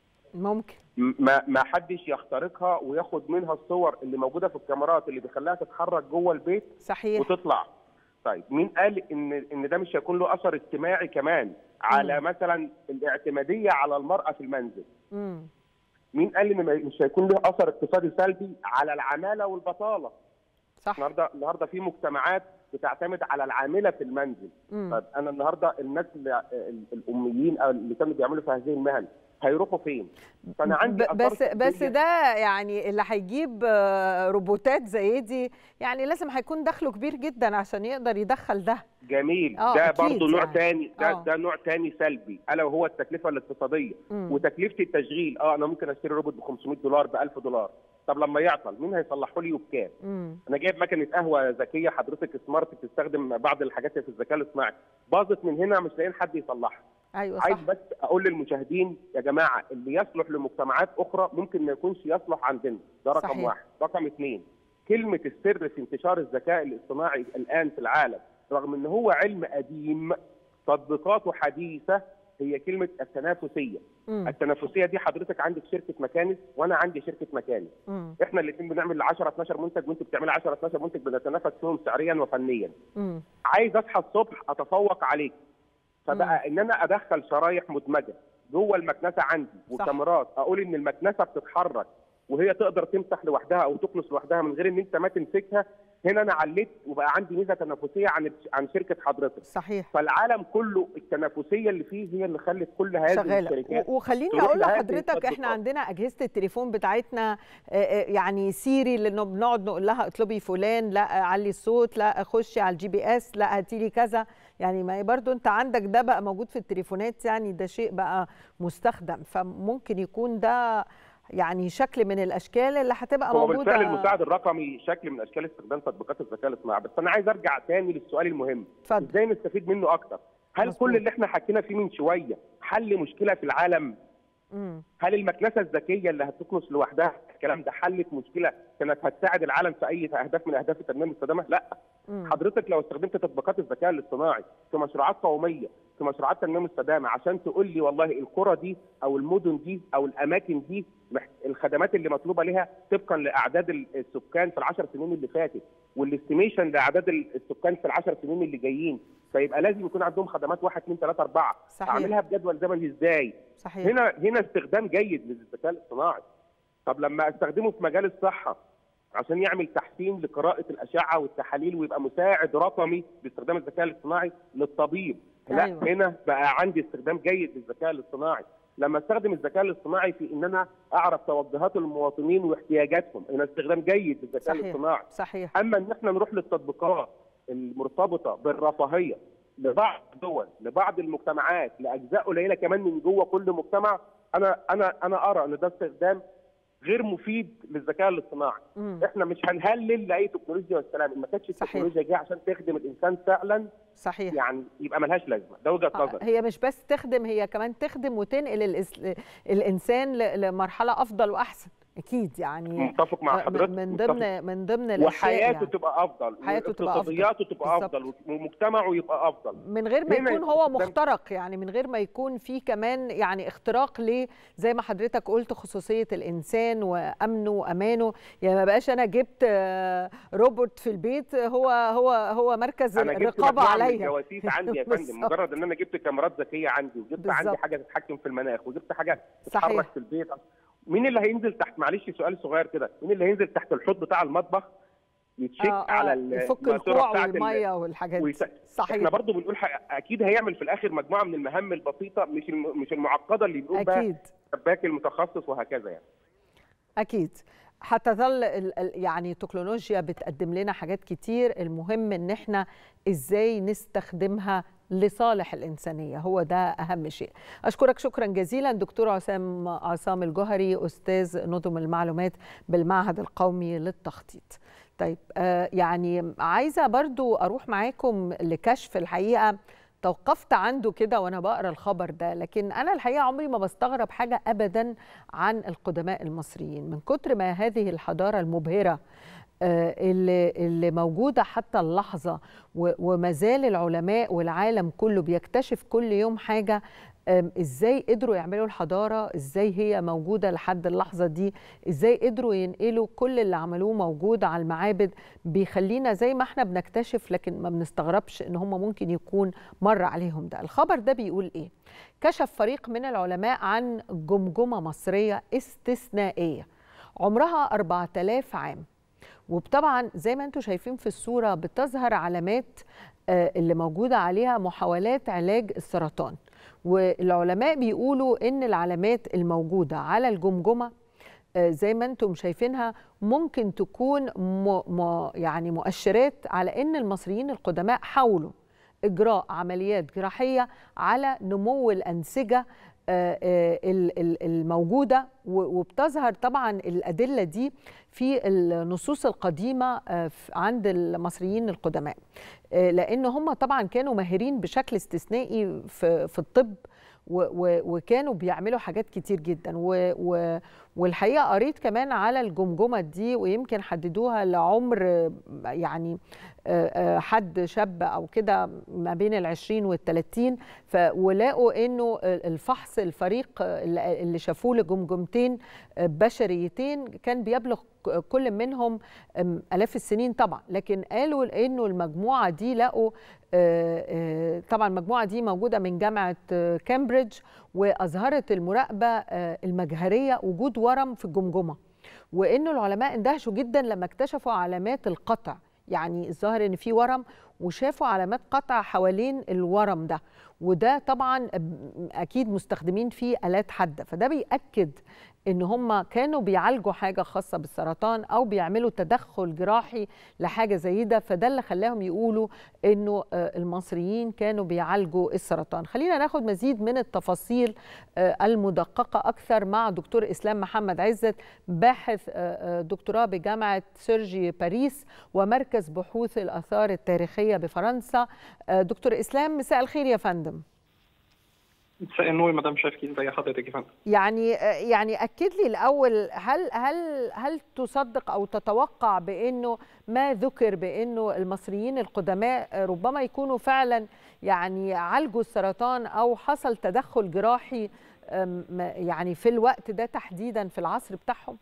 ممكن م- ما ما حدش يخترقها وياخد منها الصور اللي موجوده في الكاميرات اللي بيخليها تتحرك جوه البيت صحيح وتطلع طيب مين قال ان ان ده مش هيكون له اثر اجتماعي كمان على مم. مثلا الاعتماديه على المراه في المنزل مم. مين قال ان ما- مش هيكون له اثر اقتصادي سلبي على العماله والبطاله صح النهارده النهارده في مجتمعات بتعتمد على العامله في المنزل مم. طيب انا النهارده الناس اللي ال- الاميين او اللي كانوا بيعملوا في هذه المهن هيروحوا فين؟ فانا عندي ب- بس آثار بس سلبية. ده يعني اللي هيجيب آه، روبوتات زي دي يعني لازم هيكون دخله كبير جدا عشان يقدر يدخل ده جميل آه، ده أكيد برضه نوع يعني. تاني ده آه. ده نوع تاني سلبي الا وهو التكلفه الاقتصاديه مم. وتكلفه التشغيل اه انا ممكن اشتري روبوت ب 500 دولار ب 1000 دولار طب لما يعطل مين هيصلحه لي وبكام؟ مم. انا جايب مكنه قهوه ذكيه حضرتك سمارت بتستخدم بعض الحاجات اللي في الذكاء الاصطناعي باظت من هنا مش لاقيين حد يصلحها ايوه عايز صح بس اقول للمشاهدين يا جماعه اللي يصلح لمجتمعات اخرى ممكن ما يكونش يصلح عندنا ده رقم صحيح. واحد رقم اثنين كلمه السر في انتشار الذكاء الاصطناعي الان في العالم رغم ان هو علم قديم تطبيقاته حديثه هي كلمه التنافسيه مم. التنافسيه دي حضرتك عندك شركه مكانس وانا عندي شركه مكانس مم. احنا الاثنين بنعمل 10 12 منتج وانت بتعمل 10 12 منتج بنتنافس فيهم سعريا وفنيا مم. عايز اصحى الصبح اتفوق عليك فبقى ان انا ادخل شرايح مدمجه جوه المكنسه عندي وكاميرات اقول ان المكنسه بتتحرك وهي تقدر تمسح لوحدها او تكنس لوحدها من غير ان انت ما تمسكها هنا انا عليت وبقى عندي ميزه تنافسيه عن عن شركه حضرتك صحيح فالعالم كله التنافسيه اللي فيه هي اللي خلت كل هذه شغاله الشركات و- وخليني تروح اقول لهذه لحضرتك احنا التطبيقات. عندنا اجهزه التليفون بتاعتنا آه، آه، يعني سيري لانه بنقعد نقول لها اطلبي فلان لا علي الصوت لا خشي على الجي بي اس لا هاتي لي كذا يعني ما برضو انت عندك ده بقى موجود في التليفونات يعني ده شيء بقى مستخدم فممكن يكون ده يعني شكل من الاشكال اللي هتبقى هو موجوده بالفعل المساعد الرقمي شكل من اشكال استخدام تطبيقات الذكاء الاصطناعي بس انا عايز ارجع تاني للسؤال المهم اتفضل. ازاي نستفيد منه اكتر هل مظبوط. كل اللي احنا حكينا فيه من شويه حل مشكله في العالم مم. هل المكنسه الذكيه اللي هتكنس لوحدها الكلام ده حلت مشكله كانت هتساعد العالم في اي اهداف من اهداف التنميه المستدامه لا مم. حضرتك لو استخدمت تطبيقات الذكاء الاصطناعي في مشروعات قوميه في مشروعات تنميه مستدامه عشان تقول لي والله القرى دي او المدن دي او الاماكن دي مح- الخدمات اللي مطلوبه لها طبقا لاعداد ال- السكان في العشر سنين اللي فاتت والاستيميشن لاعداد ال- السكان في العشر سنين اللي جايين فيبقى لازم يكون عندهم خدمات واحد اثنين ثلاثه اربعه صحيح. اعملها بجدول زمني ازاي؟ صحيح هنا هنا استخدام جيد للذكاء الاصطناعي طب لما استخدمه في مجال الصحه عشان يعمل تحسين لقراءه الاشعه والتحاليل ويبقى مساعد رقمي باستخدام الذكاء الاصطناعي للطبيب لا أيوة. هنا بقى عندي استخدام جيد للذكاء الاصطناعي لما استخدم الذكاء الاصطناعي في ان انا اعرف توجهات المواطنين واحتياجاتهم هنا استخدام جيد للذكاء صحيح الاصطناعي صحيح اما ان احنا نروح للتطبيقات المرتبطه بالرفاهيه لبعض الدول لبعض المجتمعات لاجزاء قليله كمان من جوه كل مجتمع انا انا انا ارى ان ده استخدام غير مفيد للذكاء الاصطناعي مم. احنا مش هنهلل لاي تكنولوجيا والسلام إن ما كانتش صحيح. التكنولوجيا جايه عشان تخدم الانسان فعلا صحيح يعني يبقى ملهاش لازمه ده وجهه آه، نظري هي مش بس تخدم هي كمان تخدم وتنقل الإس... الانسان ل- لمرحله افضل واحسن اكيد يعني متفق مع آه، حضرتك من متفق. ضمن من ضمن الاشياء وحياته يعني. تبقى افضل حياته تبقى أفضل. واقتصادياته تبقى بالظبط. افضل ومجتمعه يبقى افضل من غير ما هنا يكون هو استخدام- مخترق يعني من غير ما يكون في كمان يعني اختراق ل زي ما حضرتك قلت خصوصيه الانسان وامنه وامانه يعني ما بقاش انا جبت آه، روبوت في البيت هو هو هو مركز انا جبت الرقابه مجموعة من عليا الجواسيس عندي يا فندم بالظبط. مجرد ان انا جبت كاميرات ذكيه عندي وجبت بالظبط. عندي حاجه تتحكم في المناخ وجبت حاجه صحيح. تتحرك في البيت مين اللي هينزل تحت معلش سؤال صغير كده مين اللي هينزل تحت الحوض بتاع المطبخ يتشيك آه، آه، على ال- يفك الماسورة الكوع بتاعت ال- والميه والحاجات دي ويس- صحيح احنا برضو بنقول حاجة اكيد هيعمل في الاخر مجموعه من المهام البسيطه مش الم... مش المعقده اللي بيقوم بها اكيد السباك المتخصص وهكذا يعني أكيد هتظل ال- ال- يعني التكنولوجيا بتقدم لنا حاجات كتير المهم إن إحنا إزاي نستخدمها لصالح الإنسانية هو ده أهم شيء أشكرك شكرا جزيلا دكتور عسام عصام الجوهري أستاذ نظم المعلومات بالمعهد القومي للتخطيط طيب آه يعني عايزة برضو أروح معاكم لكشف الحقيقة توقفت عنده كده وانا بقرا الخبر ده لكن انا الحقيقه عمري ما بستغرب حاجه ابدا عن القدماء المصريين من كتر ما هذه الحضاره المبهره اللي اللي موجوده حتى اللحظه وما زال العلماء والعالم كله بيكتشف كل يوم حاجه ازاي قدروا يعملوا الحضاره ازاي هي موجوده لحد اللحظه دي ازاي قدروا ينقلوا كل اللي عملوه موجود على المعابد بيخلينا زي ما احنا بنكتشف لكن ما بنستغربش ان هم ممكن يكون مر عليهم ده الخبر ده بيقول ايه كشف فريق من العلماء عن جمجمه مصريه استثنائيه عمرها 4000 عام وطبعا زي ما انتم شايفين في الصوره بتظهر علامات اللي موجوده عليها محاولات علاج السرطان والعلماء بيقولوا ان العلامات الموجوده على الجمجمه زي ما انتم شايفينها ممكن تكون م م يعني مؤشرات على ان المصريين القدماء حاولوا اجراء عمليات جراحيه على نمو الانسجه الموجوده وبتظهر طبعا الادله دي في النصوص القديمه عند المصريين القدماء لان هم طبعا كانوا ماهرين بشكل استثنائي في في الطب وكانوا بيعملوا حاجات كتير جدا والحقيقه قريت كمان على الجمجمه دي ويمكن حددوها لعمر يعني حد شاب او كده ما بين العشرين والثلاثين ولقوا انه الفحص الفريق اللي شافوه لجمجمتين بشريتين كان بيبلغ كل منهم الاف السنين طبعا لكن قالوا انه المجموعه دي لقوا طبعا المجموعه دي موجوده من جامعه كامبريدج واظهرت المراقبه المجهريه وجود ورم في الجمجمه وانه العلماء اندهشوا جدا لما اكتشفوا علامات القطع يعني الظاهر ان في ورم وشافوا علامات قطع حوالين الورم ده وده طبعا اكيد مستخدمين فيه الات حاده فده بياكد ان هم كانوا بيعالجوا حاجه خاصه بالسرطان او بيعملوا تدخل جراحي لحاجه زي ده فده اللي خلاهم يقولوا انه المصريين كانوا بيعالجوا السرطان خلينا ناخد مزيد من التفاصيل المدققه اكثر مع دكتور اسلام محمد عزت باحث دكتوراه بجامعه سيرجي باريس ومركز بحوث الاثار التاريخيه بفرنسا دكتور اسلام مساء الخير يا فندم مساء النور مدام شاكين زي حضرتك يا فندم يعني يعني اكد لي الاول هل هل هل تصدق او تتوقع بانه ما ذكر بانه المصريين القدماء ربما يكونوا فعلا يعني عالجوا السرطان او حصل تدخل جراحي يعني في الوقت ده تحديدا في العصر بتاعهم؟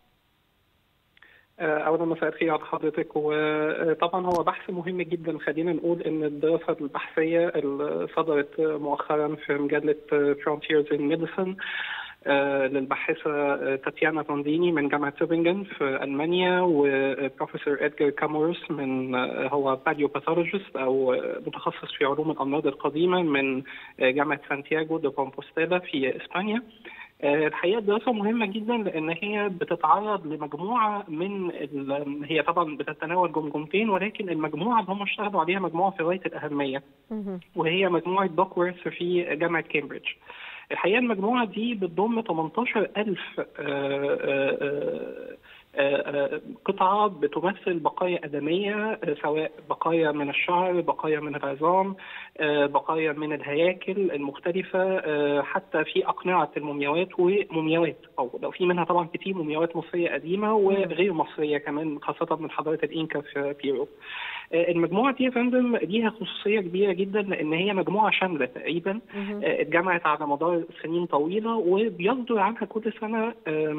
اولا مساء الخير على حضرتك وطبعا هو بحث مهم جدا خلينا نقول ان الدراسه البحثيه اللي صدرت مؤخرا في مجله Frontiers in Medicine للباحثة تاتيانا رونديني من جامعة توبنجن في ألمانيا وبروفيسور إدجار كامورس من هو باليو باثولوجيست أو متخصص في علوم الأمراض القديمة من جامعة سانتياغو دو كومبوستيلا في إسبانيا الحقيقه الدراسه مهمه جدا لان هي بتتعرض لمجموعه من هي طبعا بتتناول جمجمتين ولكن المجموعه اللي هم اشتغلوا عليها مجموعه في غايه الاهميه وهي مجموعه دوكورث في جامعه كامبريدج. الحقيقه المجموعه دي بتضم 18000 قطعة بتمثل بقايا آدمية سواء بقايا من الشعر بقايا من العظام بقايا من الهياكل المختلفة حتى في أقنعة المومياوات ومومياوات أو لو في منها طبعا كتير مومياوات مصرية قديمة وغير مصرية كمان خاصة من حضارة الإنكا في بيرو المجموعة دي يا فندم ليها خصوصية كبيرة جدا لأن هي مجموعة شاملة تقريبا اتجمعت على مدار سنين طويلة وبيصدر عنها كل سنة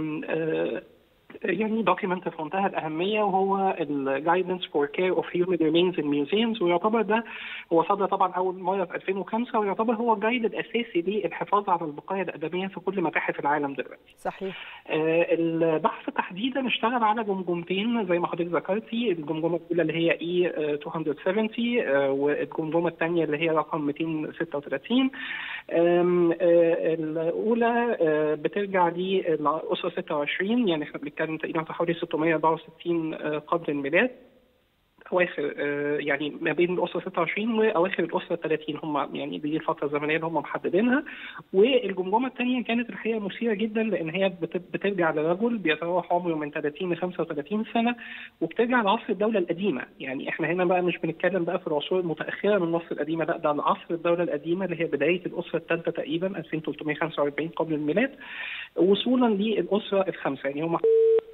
يعني دوكيمنت في منتهى الاهميه وهو الجايدنس فور كير اوف هيومن ريمينز ان ميوزيومز ويعتبر ده هو صدر طبعا اول مره في 2005 ويعتبر هو الجايد الاساسي للحفاظ على البقايا الادبيه في كل متاحف العالم دلوقتي. صحيح. آه البحث تحديدا اشتغل على جمجمتين زي ما حضرتك ذكرتي الجمجمه الاولى اللي هي اي 270 آه والجمجمه الثانيه اللي هي رقم 236 آه الاولى بترجع للاسره 26 يعني احنا بنتكلم تقريبا في حوالي 664 قبل الميلاد اواخر آه، يعني ما بين الاسره 26 واواخر الاسره 30 هم يعني دي الفتره الزمنيه اللي هم محددينها والجمجمه الثانيه كانت الحقيقه مثيره جدا لان هي بت- بترجع لرجل بيتراوح عمره من 30 ل 35 سنه وبترجع لعصر الدوله القديمه يعني احنا هنا بقى مش بنتكلم بقى في العصور المتاخره من مصر القديمه لا ده لعصر الدوله القديمه اللي هي بدايه الاسره الثالثه تقريبا 2345 قبل الميلاد وصولا للاسره الخامسه يعني هم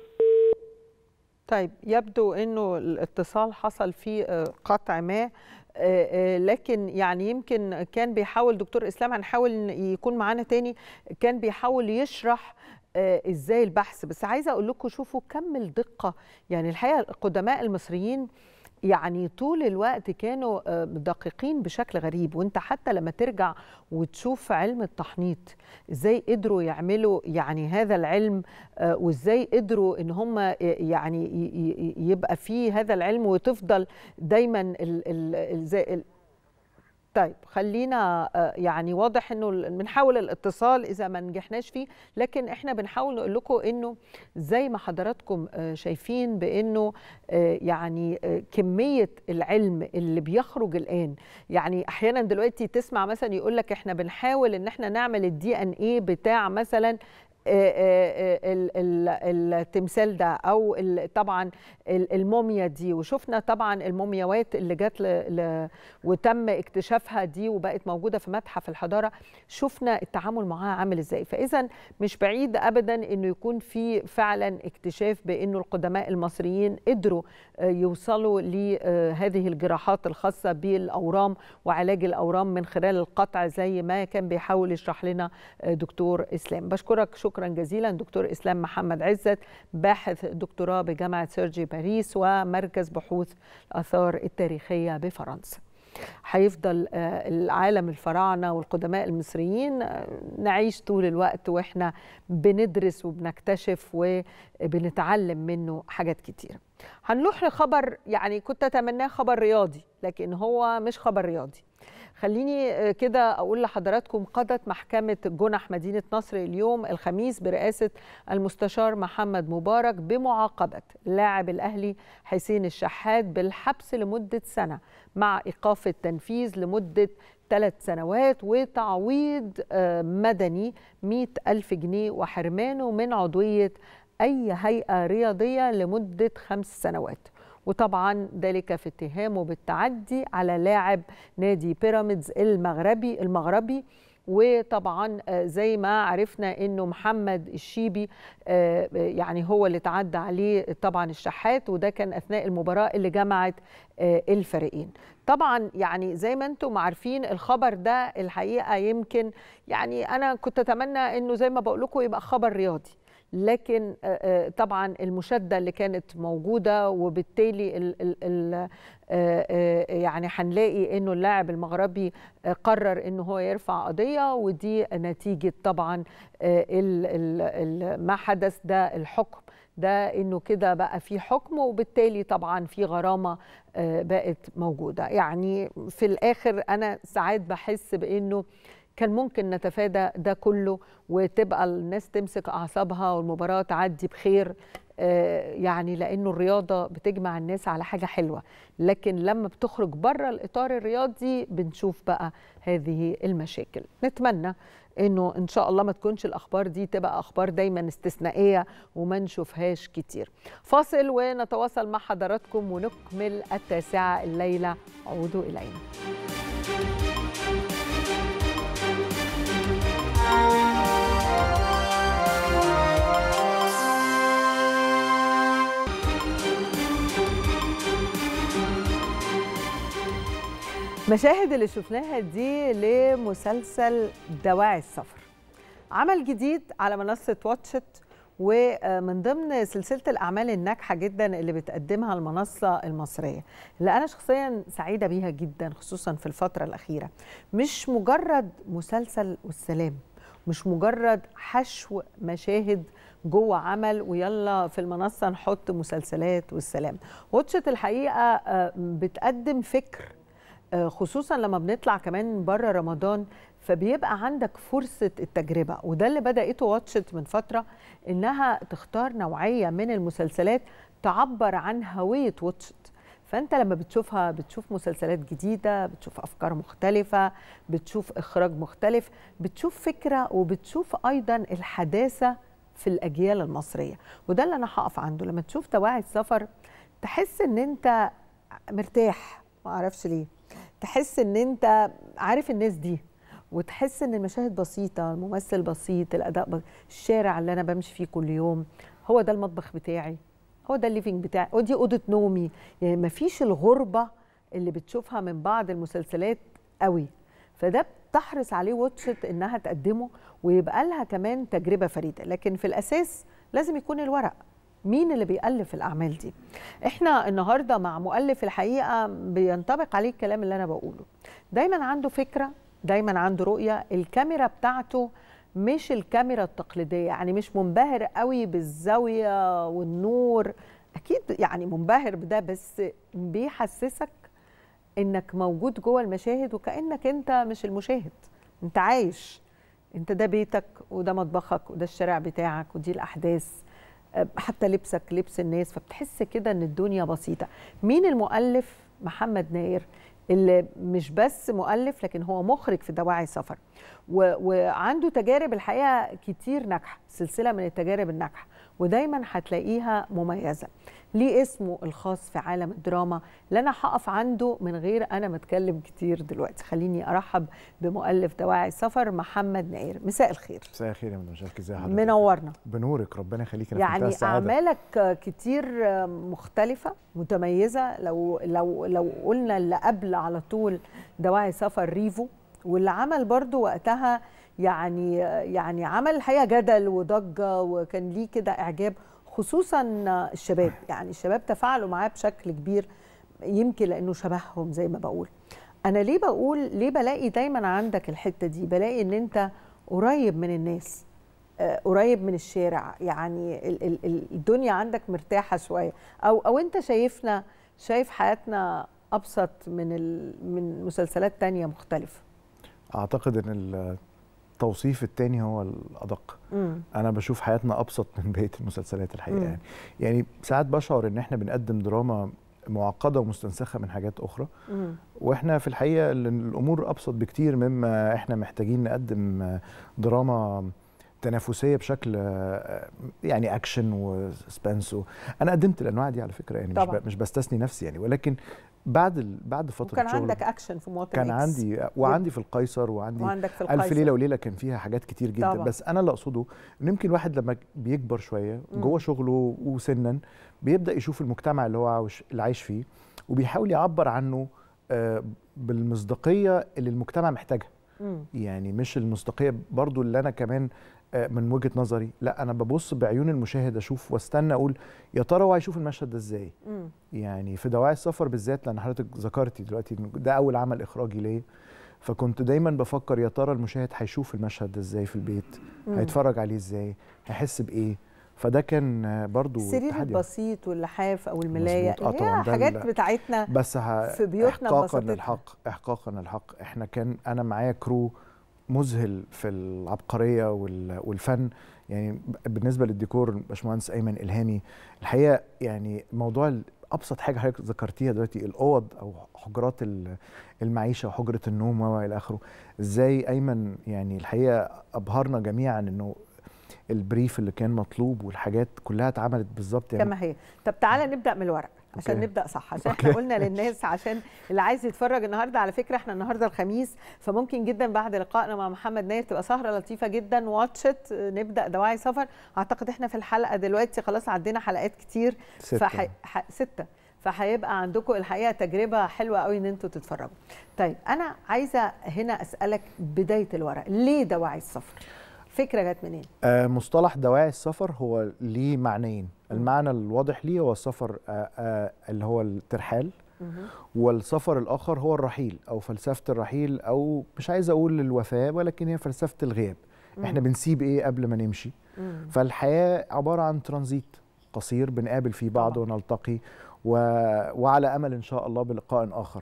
طيب يبدو انه الاتصال حصل فيه آه، قطع ما آه، آه، لكن يعني يمكن كان بيحاول دكتور اسلام هنحاول إن يكون معانا تاني كان بيحاول يشرح آه، ازاي البحث بس عايزه اقول لكم شوفوا كم الدقه يعني الحقيقه القدماء المصريين يعني طول الوقت كانوا آه، دقيقين بشكل غريب وانت حتى لما ترجع وتشوف علم التحنيط ازاي قدروا يعملوا يعني هذا العلم آه، وازاي قدروا ان هم يعني ي- ي- يبقى فيه هذا العلم وتفضل دايما ال ال ال زي ال طيب خلينا آه، يعني واضح انه ال- بنحاول الاتصال اذا ما نجحناش فيه لكن احنا بنحاول نقول لكم انه زي ما حضراتكم آه، شايفين بانه آه، يعني آه، كميه العلم اللي بيخرج الان يعني احيانا دلوقتي تسمع مثلا يقول لك احنا بنحاول ان احنا نعمل الدي ان ايه بتاع مثلا آه، آه، آه، ال- ال- التمثال ده او ال- طبعا ال- الموميا دي وشفنا طبعا المومياوات اللي جت ل... ل... وتم اكتشافها دي وبقت موجوده في متحف الحضاره شفنا التعامل معاها عامل ازاي فاذا مش بعيد ابدا انه يكون في فعلا اكتشاف بانه القدماء المصريين قدروا آه، يوصلوا لهذه الجراحات الخاصه بالاورام وعلاج الاورام من خلال القطع زي ما كان بيحاول يشرح لنا آه، دكتور اسلام بشكرك شكرا جزيلا دكتور اسلام محمد عزت باحث دكتوراه بجامعه سيرجي باريس ومركز بحوث الاثار التاريخيه بفرنسا هيفضل آه، العالم الفراعنه والقدماء المصريين آه، نعيش طول الوقت واحنا بندرس وبنكتشف وبنتعلم منه حاجات كتير هنروح لخبر يعني كنت اتمناه خبر رياضي لكن هو مش خبر رياضي خليني آه، كده اقول لحضراتكم قضت محكمه جنح مدينه نصر اليوم الخميس برئاسه المستشار محمد مبارك بمعاقبه لاعب الاهلي حسين الشحات بالحبس لمده سنه مع ايقاف التنفيذ لمده ثلاث سنوات وتعويض آه، مدني 100 ألف جنيه وحرمانه من عضوية أي هيئة رياضية لمدة خمس سنوات وطبعا ذلك في اتهامه بالتعدي على لاعب نادي بيراميدز المغربي المغربي وطبعا آه، زي ما عرفنا انه محمد الشيبي آه، يعني هو اللي تعدى عليه طبعا الشحات وده كان اثناء المباراه اللي جمعت آه، الفريقين طبعا يعني زي ما انتم عارفين الخبر ده الحقيقه يمكن يعني انا كنت اتمنى انه زي ما بقول لكم يبقى خبر رياضي لكن آه، آه، طبعا المشاده اللي كانت موجوده وبالتالي ال ال ال آه، آه، يعني هنلاقي انه اللاعب المغربي آه، قرر انه هو يرفع قضيه ودي نتيجه طبعا آه، ال ال ال ما حدث ده الحكم ده انه كده بقى في حكم وبالتالي طبعا في غرامه آه، بقت موجوده يعني في الاخر انا ساعات بحس بانه كان ممكن نتفادى ده كله وتبقى الناس تمسك اعصابها والمباراه تعدي بخير آه، يعني لانه الرياضه بتجمع الناس على حاجه حلوه لكن لما بتخرج بره الاطار الرياضي بنشوف بقى هذه المشاكل نتمنى انه ان شاء الله ما تكونش الاخبار دي تبقى اخبار دايما استثنائيه وما نشوفهاش كتير فاصل ونتواصل مع حضراتكم ونكمل التاسعه الليله عودوا الينا مشاهد اللي شفناها دي لمسلسل دواعي السفر عمل جديد على منصة واتشت ومن ضمن سلسلة الأعمال الناجحة جدا اللي بتقدمها المنصة المصرية اللي أنا شخصيا سعيدة بيها جدا خصوصا في الفترة الأخيرة مش مجرد مسلسل والسلام مش مجرد حشو مشاهد جوه عمل ويلا في المنصة نحط مسلسلات والسلام واتشت الحقيقة آه، بتقدم فكر آه، خصوصا لما بنطلع كمان بره رمضان فبيبقى عندك فرصة التجربة وده اللي بدأته واتشت من فترة إنها تختار نوعية من المسلسلات تعبر عن هوية واتشت فانت لما بتشوفها بتشوف مسلسلات جديده بتشوف افكار مختلفه بتشوف اخراج مختلف بتشوف فكره وبتشوف ايضا الحداثه في الاجيال المصريه وده اللي انا هقف عنده لما تشوف دواعي السفر تحس ان انت مرتاح ما اعرفش ليه تحس ان انت عارف الناس دي وتحس ان المشاهد بسيطه الممثل بسيط الاداء بسيط. الشارع اللي انا بمشي فيه كل يوم هو ده المطبخ بتاعي هو ده الليفينج بتاعي ودي اوضه نومي يعني ما فيش الغربه اللي بتشوفها من بعض المسلسلات قوي فده بتحرص عليه واتشت انها تقدمه ويبقى لها كمان تجربه فريده لكن في الاساس لازم يكون الورق مين اللي بيألف الأعمال دي احنا النهاردة مع مؤلف الحقيقة بينطبق عليه الكلام اللي أنا بقوله دايما عنده فكرة دايما عنده رؤية الكاميرا بتاعته مش الكاميرا التقليدية يعني مش منبهر قوي بالزاوية والنور أكيد يعني منبهر بده بس بيحسسك إنك موجود جوه المشاهد وكأنك أنت مش المشاهد أنت عايش أنت ده بيتك وده مطبخك وده الشارع بتاعك ودي الأحداث حتى لبسك لبس الناس فبتحس كده ان الدنيا بسيطه مين المؤلف محمد ناير اللي مش بس مؤلف لكن هو مخرج في دواعي سفر و... وعنده تجارب الحقيقه كتير ناجحه سلسله من التجارب الناجحه ودايما هتلاقيها مميزه ليه اسمه الخاص في عالم الدراما اللي انا هقف عنده من غير انا ما اتكلم كتير دلوقتي خليني ارحب بمؤلف دواعي السفر محمد ناير مساء الخير مساء الخير يا مدام شركي ازي حضرتك منورنا بنورك ربنا يخليك يعني اعمالك كتير مختلفه متميزه لو لو لو قلنا اللي قبل على طول دواعي سفر ريفو واللي عمل برضو وقتها يعني يعني عمل الحقيقه جدل وضجه وكان ليه كده اعجاب خصوصا الشباب يعني الشباب تفاعلوا معاه بشكل كبير يمكن لانه شبههم زي ما بقول انا ليه بقول ليه بلاقي دايما عندك الحته دي بلاقي ان انت قريب من الناس قريب من الشارع يعني الدنيا عندك مرتاحه شويه او او انت شايفنا شايف حياتنا ابسط من من مسلسلات تانية مختلفه اعتقد ان التوصيف التاني هو الادق مم. انا بشوف حياتنا ابسط من بقيه المسلسلات الحقيقه يعني يعني ساعات بشعر ان احنا بنقدم دراما معقده ومستنسخه من حاجات اخرى مم. واحنا في الحقيقه الامور ابسط بكتير مما احنا محتاجين نقدم دراما تنافسيه بشكل يعني اكشن وسبنس انا قدمت الانواع دي على فكره يعني طبعا. مش مش بستثني نفسي يعني ولكن بعد بعد فتره كان عندك اكشن في مواطن كان عندي وعندي في القيصر وعندي وعندك في القيصر. الف ليله وليله كان فيها حاجات كتير جدا طبعا. بس انا اللي اقصده ان يمكن الواحد لما بيكبر شويه جوه شغله وسنا بيبدا يشوف المجتمع اللي هو عاوش اللي عايش فيه وبيحاول يعبر عنه بالمصداقيه اللي المجتمع محتاجها يعني مش المصداقيه برضو اللي انا كمان من وجهه نظري لا انا ببص بعيون المشاهد اشوف واستنى اقول يا ترى هو هيشوف المشهد ده ازاي يعني في دواعي السفر بالذات لان حضرتك ذكرتي دلوقتي ده اول عمل اخراجي ليا فكنت دايما بفكر يا ترى المشاهد هيشوف المشهد ده ازاي في البيت مم. هيتفرج عليه ازاي هيحس بايه فده كان برضو السرير البسيط واللحاف او الملايه اللي هي حاجات بتاعتنا بس في بيوتنا احقاقا للحق احقاقا للحق احنا كان انا معايا كرو مذهل في العبقريه والفن يعني بالنسبه للديكور باشمهندس ايمن الهامي الحقيقه يعني موضوع ابسط حاجه حضرتك ذكرتيها دلوقتي الاوض او حجرات المعيشه وحجره النوم والى اخره ازاي ايمن يعني الحقيقه ابهرنا جميعا انه البريف اللي كان مطلوب والحاجات كلها اتعملت بالظبط يعني كما هي طب تعالى نبدا من الورق عشان أوكي. نبدا صح عشان احنا قلنا للناس عشان اللي عايز يتفرج النهارده على فكره احنا النهارده الخميس فممكن جدا بعد لقائنا مع محمد ناير تبقى سهره لطيفه جدا واتشت نبدا دواعي سفر اعتقد احنا في الحلقه دلوقتي خلاص عدينا حلقات كتير ستة فحي... ح... سته فهيبقى عندكم الحقيقه تجربه حلوه قوي ان انتوا تتفرجوا طيب انا عايزه هنا اسالك بدايه الورق ليه دواعي السفر الفكره جت منين آه مصطلح دواعي السفر هو ليه معنيين المعنى الواضح ليه هو السفر آه آه اللي هو الترحال والسفر الاخر هو الرحيل او فلسفه الرحيل او مش عايز اقول الوفاه ولكن هي فلسفه الغياب احنا بنسيب ايه قبل ما نمشي فالحياه عباره عن ترانزيت قصير بنقابل فيه بعض ونلتقي و... وعلى امل ان شاء الله بلقاء اخر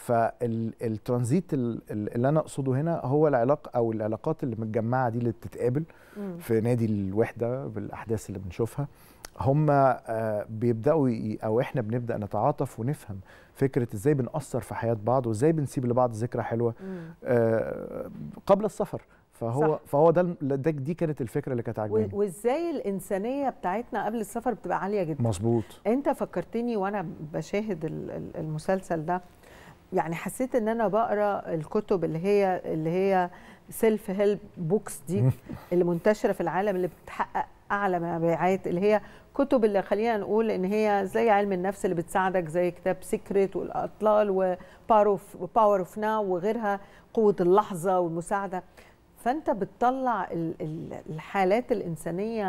فالترانزيت اللي انا اقصده هنا هو العلاقه او العلاقات اللي متجمعه دي اللي بتتقابل مم. في نادي الوحده بالاحداث اللي بنشوفها هم آه، بيبداوا ي- او احنا بنبدا نتعاطف ونفهم فكره ازاي بنأثر في حياه بعض وازاي بنسيب لبعض ذكرى حلوه مم. آه، قبل السفر فهو صح. فهو ده ده دي كانت الفكره اللي كانت و- عاجباني وازاي الانسانيه بتاعتنا قبل السفر بتبقى عاليه جدا مظبوط انت فكرتني وانا بشاهد ال- ال- المسلسل ده يعني حسيت ان انا بقرا الكتب اللي هي اللي هي سيلف هيلب بوكس دي اللي منتشره في العالم اللي بتحقق اعلى مبيعات اللي هي كتب اللي خلينا نقول ان هي زي علم النفس اللي بتساعدك زي كتاب سيكريت والاطلال وباور اوف ناو وغيرها قوه اللحظه والمساعده فانت بتطلع ال- ال- الحالات الانسانيه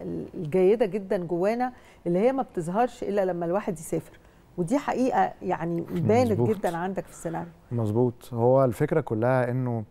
الجيده جدا جوانا اللي هي ما بتظهرش الا لما الواحد يسافر ودي حقيقه يعني بانت مظبوط. جدا عندك في السيناريو مظبوط هو الفكره كلها انه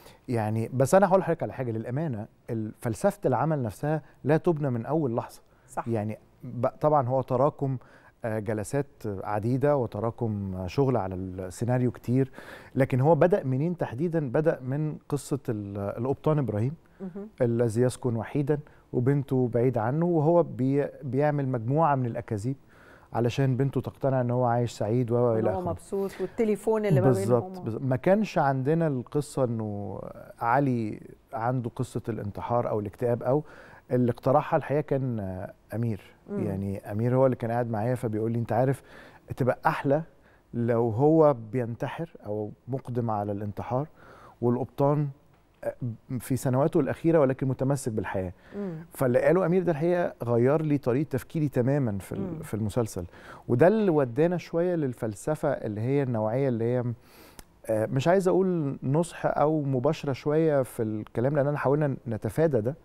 يعني بس انا هقول لحضرتك على حاجه للامانه ال- فلسفه العمل نفسها لا تبنى من اول لحظه صح. يعني ب- طبعا هو تراكم آه، جلسات عديده وتراكم آه، شغل على السيناريو كتير لكن هو بدا منين تحديدا بدا من قصه ال- القبطان ابراهيم مهم. الذي يسكن وحيدا وبنته بعيد عنه وهو بي بيعمل مجموعه من الاكاذيب علشان بنته تقتنع ان هو عايش سعيد و وإن الى هو اخره مبسوط والتليفون اللي ما بالظبط بينهم بالظبط. ما كانش عندنا القصه انه علي عنده قصه الانتحار او الاكتئاب او اللي اقترحها الحقيقه كان آه، امير مم. يعني امير هو اللي كان قاعد معايا فبيقول لي انت عارف تبقى احلى لو هو بينتحر او مقدم على الانتحار والقبطان آه، في سنواته الاخيره ولكن متمسك بالحياه مم. فاللي قاله امير ده الحقيقه غير لي طريقه تفكيري تماما في مم. ال- في المسلسل وده اللي ودانا شويه للفلسفه اللي هي النوعيه اللي هي آه، مش عايز اقول نصح او مباشره شويه في الكلام لان انا حاولنا نتفادى ده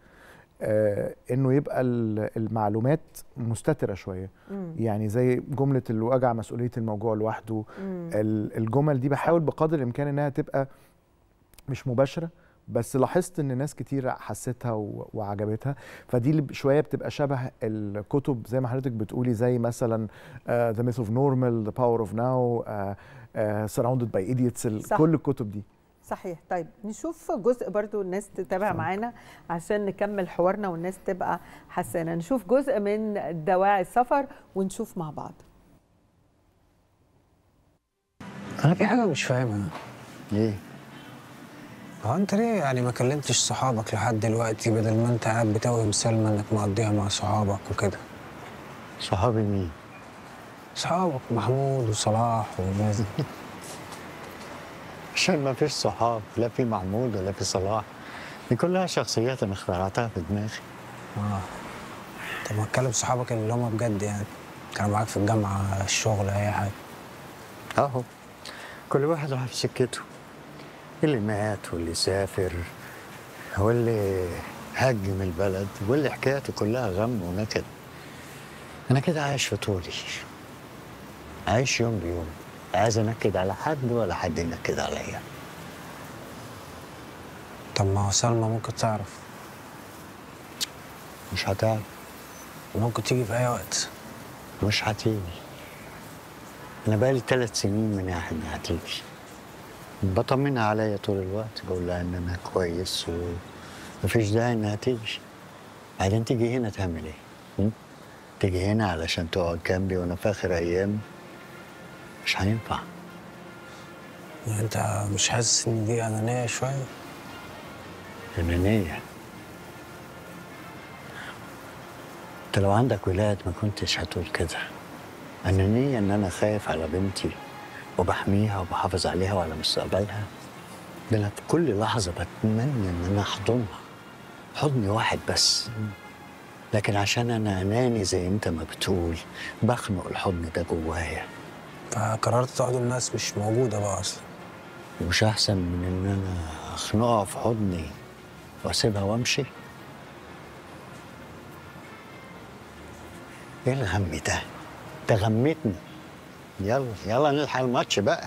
آه، انه يبقى ال- المعلومات مستتره شويه مم. يعني زي جمله اللي وجع مسؤوليه الموجوع لوحده مم. ال- الجمل دي بحاول بقدر الامكان انها تبقى مش مباشره بس لاحظت ان ناس كتير حستها و- وعجبتها فدي اللي شويه بتبقى شبه الكتب زي ما حضرتك بتقولي زي مثلا ذا ميث اوف نورمال ذا باور اوف ناو سراوندد باي ايديتس صح. كل الكتب دي صحيح طيب نشوف جزء برضو الناس تتابع معانا عشان نكمل حوارنا والناس تبقى حسانه نشوف جزء من دواعي السفر ونشوف مع بعض انا في حاجه مش فاهمها ايه هو انت ليه يعني ما كلمتش صحابك لحد دلوقتي بدل ما انت قاعد بتوهم سلمى انك مقضيها مع صحابك وكده صحابي مين صحابك محمود وصلاح والناس دي عشان ما فيش صحاب لا في محمود ولا في صلاح دي كلها شخصيات انا اخترعتها في دماغي اه طب ما تكلم صحابك اللي هم بجد يعني كانوا معاك في الجامعه الشغل اي حاجه اهو كل واحد راح في سكته اللي مات واللي سافر واللي هجم البلد واللي حكايته كلها غم ونكد انا كده عايش في طولي عايش يوم بيوم لا عايز انكد على حد ولا حد ينكد عليا طب ما هو سلمى ممكن تعرف مش هتعرف ممكن تيجي في اي وقت مش هتيجي انا بقالي ثلاث سنين من انها هتيجي بطمنها عليا طول الوقت بقول لها ان انا كويس ومفيش داعي انها تيجي بعدين تيجي هنا تعمل ايه؟ م? تيجي هنا علشان تقعد جنبي وانا في اخر ايام مش هينفع يعني انت مش حاسس ان دي انانيه شويه انانيه انت لو عندك ولاد ما كنتش هتقول كده انانيه ان انا خايف على بنتي وبحميها وبحافظ عليها وعلى مستقبلها ده انا في كل لحظه بتمنى ان انا احضنها حضن واحد بس لكن عشان انا اناني زي انت ما بتقول بخنق الحضن ده جوايا فقررت تقعد الناس مش موجوده بقى اصلا مش احسن من ان انا اخنقها في حضني واسيبها وامشي ايه الغم ده ده غمتني يلا يلا نلحق الماتش بقى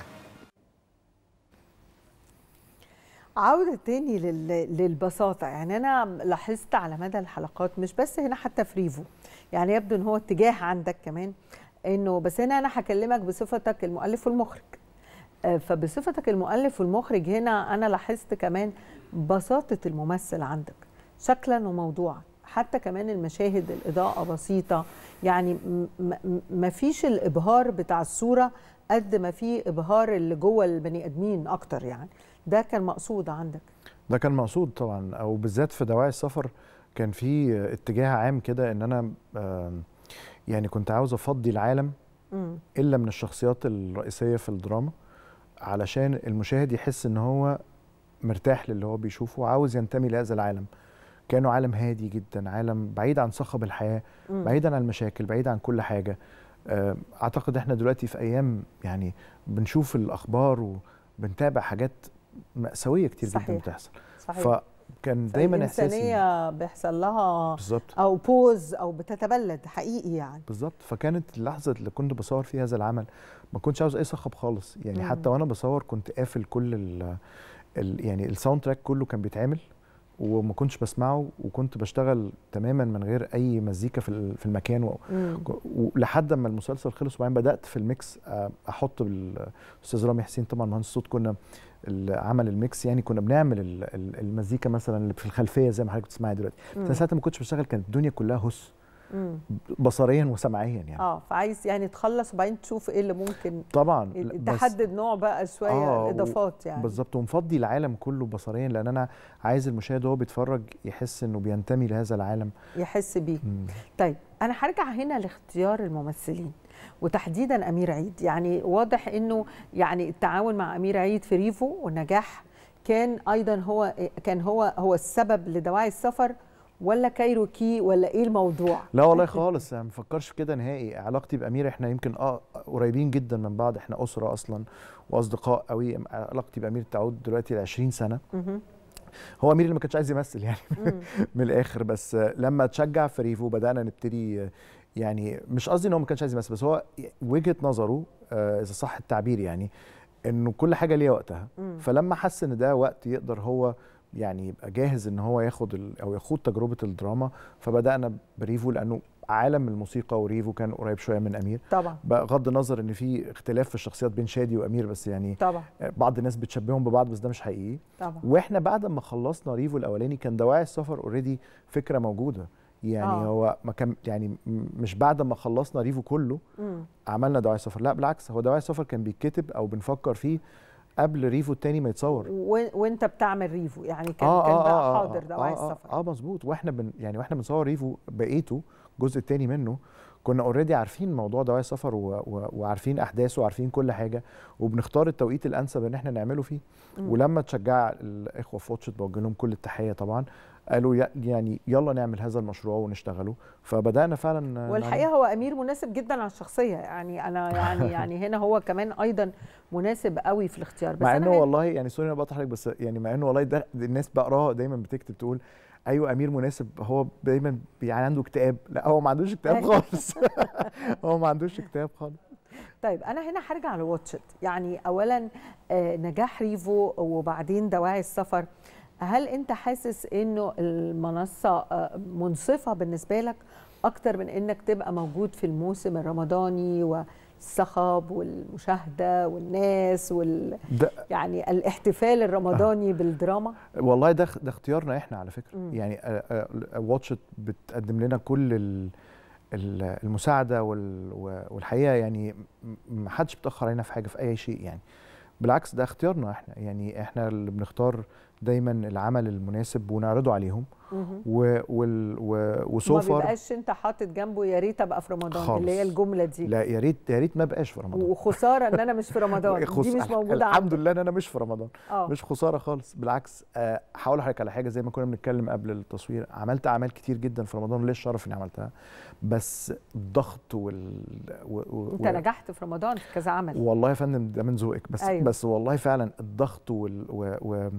عودة تاني لل- للبساطة يعني أنا لاحظت على مدى الحلقات مش بس هنا حتى في ريفو يعني يبدو إن هو اتجاه عندك كمان إنه بس هنا أنا هكلمك بصفتك المؤلف والمخرج فبصفتك المؤلف والمخرج هنا انا لاحظت كمان بساطه الممثل عندك شكلا وموضوعا حتى كمان المشاهد الاضاءه بسيطه يعني ما فيش الابهار بتاع الصوره قد ما في ابهار اللي جوه البني ادمين اكتر يعني ده كان مقصود عندك ده كان مقصود طبعا او بالذات في دواعي السفر كان في اتجاه عام كده ان انا يعني كنت عاوز افضي العالم الا من الشخصيات الرئيسيه في الدراما علشان المشاهد يحس ان هو مرتاح للي هو بيشوفه وعاوز ينتمي لهذا العالم كانه عالم هادي جدا عالم بعيد عن صخب الحياه مم. بعيدا عن المشاكل بعيد عن كل حاجه اعتقد احنا دلوقتي في ايام يعني بنشوف الاخبار وبنتابع حاجات مأساويه كتير صحيح. جدا بتحصل صحيح. فكان دايما احساسي الإنسانية بيحصل لها بالظبط أو بوز أو بتتبلد حقيقي يعني بالظبط فكانت اللحظه اللي كنت بصور فيها هذا العمل ما كنتش عاوز اي صخب خالص يعني مم. حتى وانا بصور كنت قافل كل ال ال يعني الساوند تراك كله كان بيتعمل وما كنتش بسمعه وكنت بشتغل تماما من غير اي مزيكا في ال- في المكان و- مم. ولحد ما المسلسل خلص وبعدين بدات في الميكس آه، احط بالاستاذ رامي حسين طبعا مهندس صوت كنا ال- عمل الميكس يعني كنا بنعمل ال- ال- المزيكا مثلا اللي في الخلفيه زي ما حضرتك بتسمعي دلوقتي بس مم. أنا ساعتها ما كنتش بشتغل كانت الدنيا كلها هس مم. بصريا وسمعيا يعني اه فعايز يعني تخلص وبعدين تشوف ايه اللي ممكن طبعا ل- بس- تحدد نوع بقى شويه آه، و- الاضافات يعني بالظبط ومفضي العالم كله بصريا لان انا عايز المشاهد وهو بيتفرج يحس انه بينتمي لهذا العالم يحس بيه مم. طيب انا هرجع هنا لاختيار الممثلين وتحديدا امير عيد يعني واضح انه يعني التعاون مع امير عيد في ريفو والنجاح كان ايضا هو كان هو هو السبب لدواعي السفر ولا كايروكي ولا ايه الموضوع لا والله خالص انا ما بفكرش في كده نهائي علاقتي بامير احنا يمكن اه قريبين جدا من بعض احنا اسره اصلا واصدقاء قوي علاقتي بامير تعود دلوقتي ل 20 سنه مهم. هو امير اللي ما كانش عايز يمثل يعني مم. من الاخر بس لما تشجع في ريفو بدانا نبتدي يعني مش قصدي ان هو ما كانش عايز يمثل بس هو وجهه نظره آه، اذا صح التعبير يعني انه كل حاجه ليها وقتها مم. فلما حس ان ده وقت يقدر هو يعني يبقى جاهز ان هو ياخد ال- او يخوض تجربه الدراما فبدانا بريفو لانه عالم الموسيقى وريفو كان قريب شويه من امير طبعا بغض النظر ان في اختلاف في الشخصيات بين شادي وامير بس يعني طبعا بعض الناس بتشبههم ببعض بس ده مش حقيقي طبعا واحنا بعد ما خلصنا ريفو الاولاني كان دواعي السفر اوريدي فكره موجوده يعني آه. آه. هو ما كان يعني م- مش بعد ما خلصنا ريفو كله مم. عملنا دواعي السفر لا بالعكس هو دواعي السفر كان بيتكتب او بنفكر فيه قبل ريفو التاني ما يتصور و- وانت بتعمل ريفو يعني كان كان بقى حاضر دواعي آه السفر اه, آه مظبوط واحنا بن يعني واحنا بنصور ريفو بقيته الجزء الثاني منه كنا اوريدي عارفين موضوع دواعي السفر و... و... وعارفين احداثه وعارفين كل حاجه وبنختار التوقيت الانسب ان احنا نعمله فيه مم. ولما تشجع الاخوه في واتشت بوجه لهم كل التحيه طبعا قالوا ي- يعني يلا نعمل هذا المشروع ونشتغله فبدانا فعلا والحقيقه هو امير مناسب جدا على الشخصيه يعني انا يعني يعني هنا هو كمان ايضا مناسب قوي في الاختيار بس مع أنا انه عايز- والله يعني سوري انا بقطع حضرتك بس يعني مع انه والله ده الناس بقراها دايما بتكتب تقول ايوه امير مناسب هو دايما يعني عنده اكتئاب لا هو ما عندوش اكتئاب خالص هو ما عندوش اكتئاب خالص طيب انا هنا هرجع لواتشت يعني اولا آه، نجاح ريفو وبعدين دواعي السفر هل انت حاسس انه المنصه آه، منصفه بالنسبه لك اكتر من انك تبقى موجود في الموسم الرمضاني والصخب والمشاهده والناس وال ده يعني الاحتفال الرمضاني بالدراما والله ده ده اختيارنا احنا على فكره مم. يعني واتشت بتقدم لنا كل ال- ال- المساعده وال- و- والحقيقه يعني م- ما حدش بيتاخر علينا في حاجه في اي شيء يعني بالعكس ده اختيارنا احنا يعني احنا اللي بنختار دايما العمل المناسب ونعرضه عليهم مهم. و وال و ما وسوفر بيبقاش انت حاطط جنبه يا ريت ابقى في رمضان خالص. اللي هي الجمله دي لا يا ريت يا ريت ما بقاش في رمضان وخساره ان انا مش في رمضان خس- دي مش موجوده الحمد عندك. لله ان انا مش في رمضان آه. مش خساره خالص بالعكس آه، هقول لحضرتك على حاجه زي ما كنا بنتكلم قبل التصوير عملت اعمال كتير جدا في رمضان وليه الشرف اني عملتها بس الضغط وال و... و... انت نجحت في رمضان في كذا عمل والله يا فندم ده من ذوقك بس أيوة. أيوه. بس والله فعلا الضغط وال... و... و...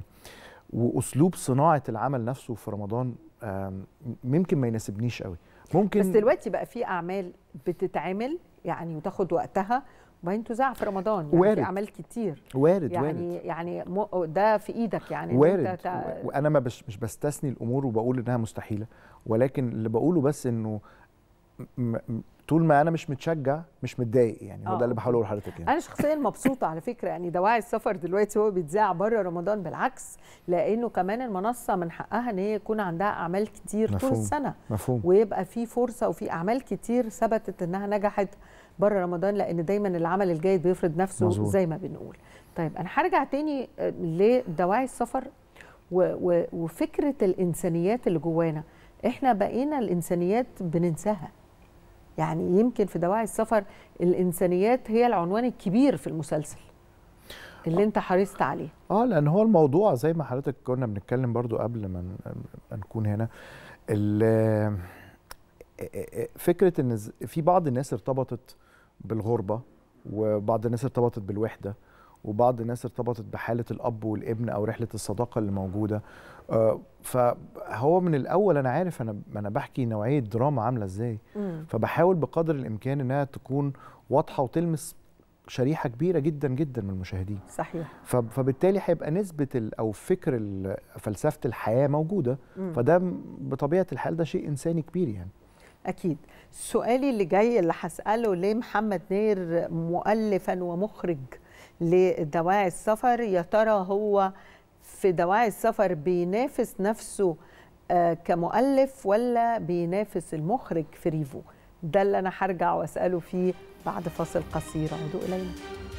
واسلوب صناعه العمل نفسه في رمضان آم، ممكن ما يناسبنيش قوي ممكن بس دلوقتي بقى في اعمال بتتعمل يعني وتاخد وقتها وبعدين تذاع في رمضان يعني وارد. في اعمال كتير وارد يعني وارد يعني م- ده في ايدك يعني إن وارد انت تع- و- وانا ما بش مش بستثني الامور وبقول انها مستحيله ولكن اللي بقوله بس انه م- م- طول ما انا مش متشجع مش متضايق يعني هو آه، ده اللي بحاول أوكي. اقوله لحضرتك يعني انا شخصيا مبسوطه على فكره يعني دواعي السفر دلوقتي هو بيتذاع بره رمضان بالعكس لانه كمان المنصه من حقها ان هي يكون عندها اعمال كتير طول مفهوم. السنه مفهوم. ويبقى في فرصه وفي اعمال كتير ثبتت انها نجحت بره رمضان لان دايما العمل الجيد بيفرض نفسه مظبوط. زي ما بنقول طيب انا هرجع تاني آه، لدواعي السفر و و وفكره الانسانيات اللي جوانا احنا بقينا الانسانيات بننساها يعني يمكن في دواعي السفر الانسانيات هي العنوان الكبير في المسلسل اللي انت حرصت عليه اه لان هو الموضوع زي ما حضرتك كنا بنتكلم برضو قبل ما ن- ما نكون هنا ال- فكره ان ز- في بعض الناس ارتبطت بالغربه وبعض الناس ارتبطت بالوحده وبعض الناس ارتبطت بحاله الاب والابن او رحله الصداقه اللي موجوده آه، فهو من الاول انا عارف انا انا بحكي نوعيه دراما عامله ازاي مم. فبحاول بقدر الامكان انها تكون واضحه وتلمس شريحه كبيره جدا جدا من المشاهدين صحيح ف- فبالتالي هيبقى نسبه ال- او فكر ال- فلسفه الحياه موجوده مم. فده م- بطبيعه الحال ده شيء انساني كبير يعني اكيد سؤالي اللي جاي اللي هساله لمحمد نير مؤلفا ومخرج لدواعي السفر يا ترى هو في دواعي السفر بينافس نفسه آه، كمؤلف ولا بينافس المخرج في ريفو ده اللي انا هرجع واساله فيه بعد فاصل قصير عودوا الينا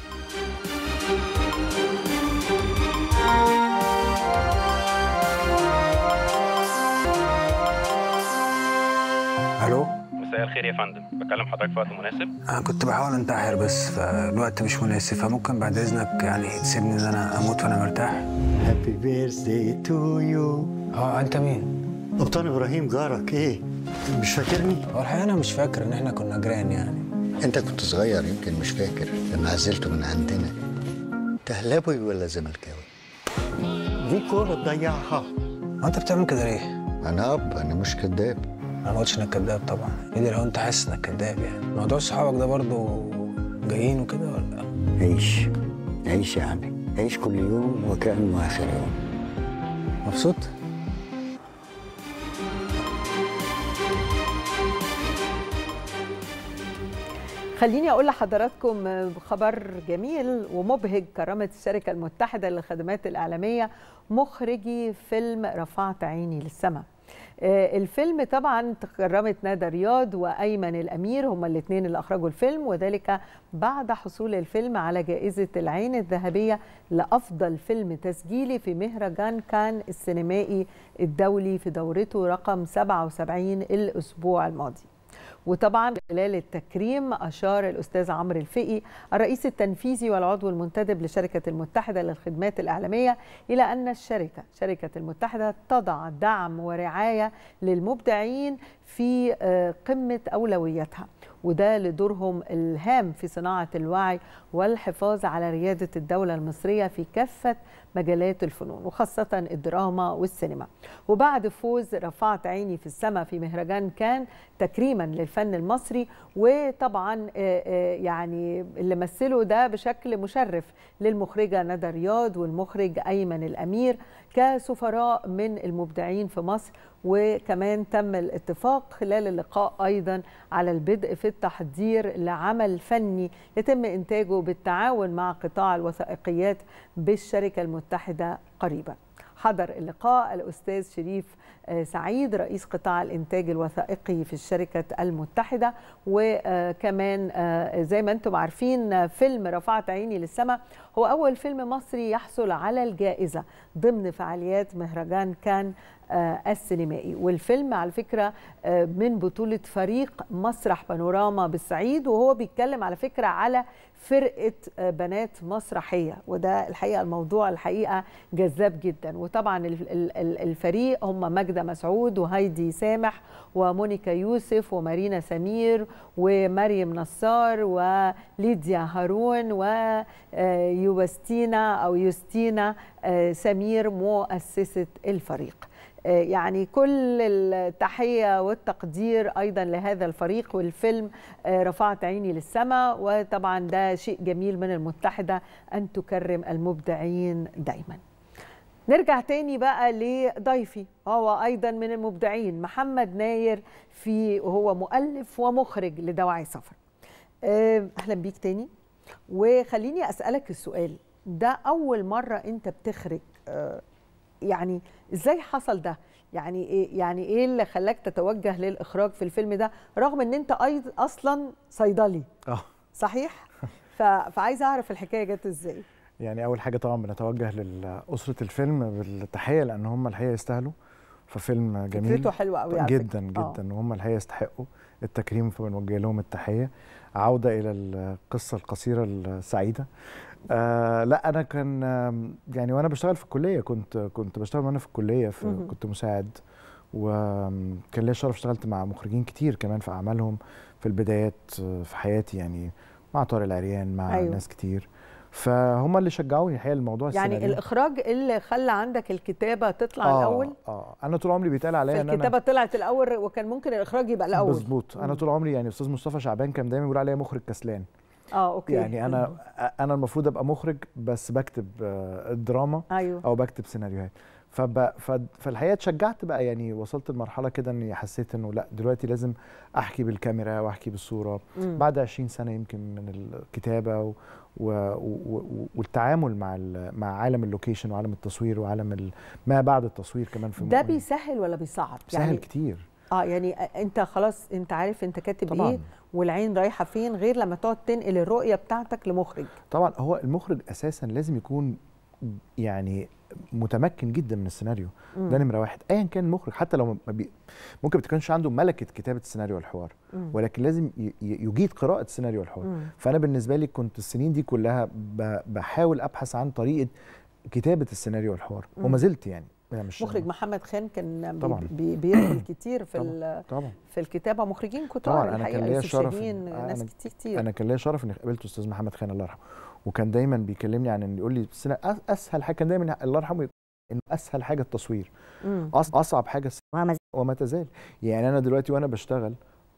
الو مساء الخير يا فندم بكلم حضرتك في وقت مناسب انا كنت بحاول انتحر بس فالوقت مش مناسب فممكن بعد اذنك يعني تسيبني ان انا اموت وانا مرتاح هابي بيرثدي تو يو اه انت مين قبطان ابراهيم جارك ايه مش فاكرني هو الحقيقه انا مش فاكر ان احنا كنا جيران يعني انت كنت صغير يمكن مش فاكر لما عزلته من عندنا تهلاوي ولا زملكاوي دي كوره تضيعها هو انت بتعمل كده ليه انا اب انا مش كذاب انا ما قلتش انك كداب طبعا ايه ده لو انت حاسس انك كداب يعني موضوع صحابك ده برضو جايين وكده ولا عيش عيش يعني عيش كل يوم وكانه اخر يوم مبسوط خليني اقول لحضراتكم خبر جميل ومبهج كرمت الشركه المتحده للخدمات الاعلاميه مخرجي فيلم رفعت عيني للسماء آه، الفيلم طبعا تكرمت ندى رياض وايمن الامير هما الاثنين اللي اخرجوا الفيلم وذلك بعد حصول الفيلم على جائزه العين الذهبيه لافضل فيلم تسجيلي في مهرجان كان السينمائي الدولي في دورته رقم 77 الاسبوع الماضي وطبعا خلال التكريم اشار الاستاذ عمرو الفقي الرئيس التنفيذي والعضو المنتدب لشركه المتحده للخدمات الاعلاميه الى ان الشركه شركه المتحده تضع دعم ورعايه للمبدعين في آه، قمه اولوياتها وده لدورهم الهام في صناعه الوعي والحفاظ على رياده الدوله المصريه في كافه مجالات الفنون وخاصه الدراما والسينما وبعد فوز رفعت عيني في السماء في مهرجان كان تكريما للفن المصري وطبعا آه، آه، يعني اللي مثله ده بشكل مشرف للمخرجه ندى رياض والمخرج ايمن الامير كسفراء من المبدعين في مصر وكمان تم الاتفاق خلال اللقاء ايضا على البدء في التحضير لعمل فني يتم انتاجه بالتعاون مع قطاع الوثائقيات بالشركه المتحده قريبا حضر اللقاء الأستاذ شريف آه، سعيد رئيس قطاع الإنتاج الوثائقي في الشركة المتحدة وكمان آه، زي ما أنتم عارفين آه، فيلم رفعت عيني للسماء هو أول فيلم مصري يحصل على الجائزة ضمن فعاليات مهرجان كان آه، السينمائي والفيلم على فكرة آه، من بطولة فريق مسرح بانوراما بالصعيد وهو بيتكلم على فكرة على فرقة آه، بنات مسرحية وده الحقيقة الموضوع الحقيقة جذاب جدا وطبعا ال- ال- ال- الفريق هم ماجدة مسعود وهايدي سامح ومونيكا يوسف ومارينا سمير ومريم نصار وليديا هارون ويوستينا أو يوستينا آه، سمير مؤسسة الفريق آه، يعني كل التحية والتقدير أيضا لهذا الفريق والفيلم آه، رفعت عيني للسماء وطبعا ده شيء جميل من المتحدة أن تكرم المبدعين دايما نرجع تاني بقى لضيفي هو ايضا من المبدعين محمد ناير في وهو مؤلف ومخرج لدواعي سفر آه، اهلا بيك تاني وخليني اسالك السؤال ده اول مره انت بتخرج آه، يعني ازاي حصل ده يعني ايه يعني ايه اللي خلاك تتوجه للاخراج في الفيلم ده رغم ان انت ايضا اصلا صيدلي اه صحيح ف... فعايزه اعرف الحكايه جت ازاي يعني اول حاجه طبعا بنتوجه لاسره الفيلم بالتحيه لان هم الحقيقه يستاهلوا ففيلم جميل فكرته حلوه قوي على جدا فكرة. آه. جدا وهم الحقيقه يستحقوا التكريم فبنوجه لهم التحيه عوده الى القصه القصيره السعيده آه لا انا كان آم، يعني وانا بشتغل في الكليه كنت كنت بشتغل وانا في الكليه في مهم. كنت مساعد وكان ليا الشرف اشتغلت مع مخرجين كتير كمان في اعمالهم في البدايات آه، في حياتي يعني مع طارق العريان مع أيوة. أيوه. ناس كتير فهم اللي شجعوني الحقيقه الموضوع يعني السيناريو. الاخراج اللي خلى عندك الكتابه تطلع آه الاول اه انا طول عمري بيتقال عليا ان الكتابه انا طلعت الاول وكان ممكن الاخراج يبقى الاول مظبوط انا طول عمري يعني استاذ مصطفى شعبان كان دايما بيقول عليا مخرج كسلان اه اوكي يعني انا انا المفروض ابقى مخرج بس بكتب آه، الدراما ايوه او بكتب سيناريوهات فب... ف... فالحقيقه اتشجعت بقى يعني وصلت لمرحله كده اني حسيت انه لا دلوقتي لازم احكي بالكاميرا واحكي بالصوره مم. بعد 20 سنه يمكن من الكتابه و... و... و... والتعامل مع ال... مع عالم اللوكيشن وعالم التصوير وعالم ال... ما بعد التصوير كمان في ده بيسهل ولا بيصعب سهل يعني كتير اه يعني انت خلاص انت عارف انت كاتب طبعاً. ايه والعين رايحه فين غير لما تقعد تنقل الرؤيه بتاعتك لمخرج طبعا هو المخرج اساسا لازم يكون يعني متمكن جدا من السيناريو مم. ده نمره واحد ايا كان المخرج حتى لو ما بي ممكن ما تكونش عنده ملكه كتابه السيناريو والحوار مم. ولكن لازم ي- ي- يجيد قراءه السيناريو والحوار مم. فانا بالنسبه لي كنت السنين دي كلها ب- بحاول ابحث عن طريقه كتابه السيناريو والحوار مم. وما زلت يعني أنا مش مخرج محمد خان كان بي- طبعاً. بي بيدخل كتير في طبعاً. ال- طبعا في الكتابه مخرجين كتار طبعا انا الحقيقه كان ليا يوسف الشرف شاهين إن- ناس أنا- كتير كتير انا كان ليا شرف اني قابلت استاذ محمد خان الله يرحمه وكان دايما بيكلمني عن ان يقول لي السنة أس- اسهل حاجه كان دايما الله يرحمه يقول انه اسهل حاجه التصوير مم. أص- اصعب حاجه الس- وما تزال يعني انا دلوقتي وانا بشتغل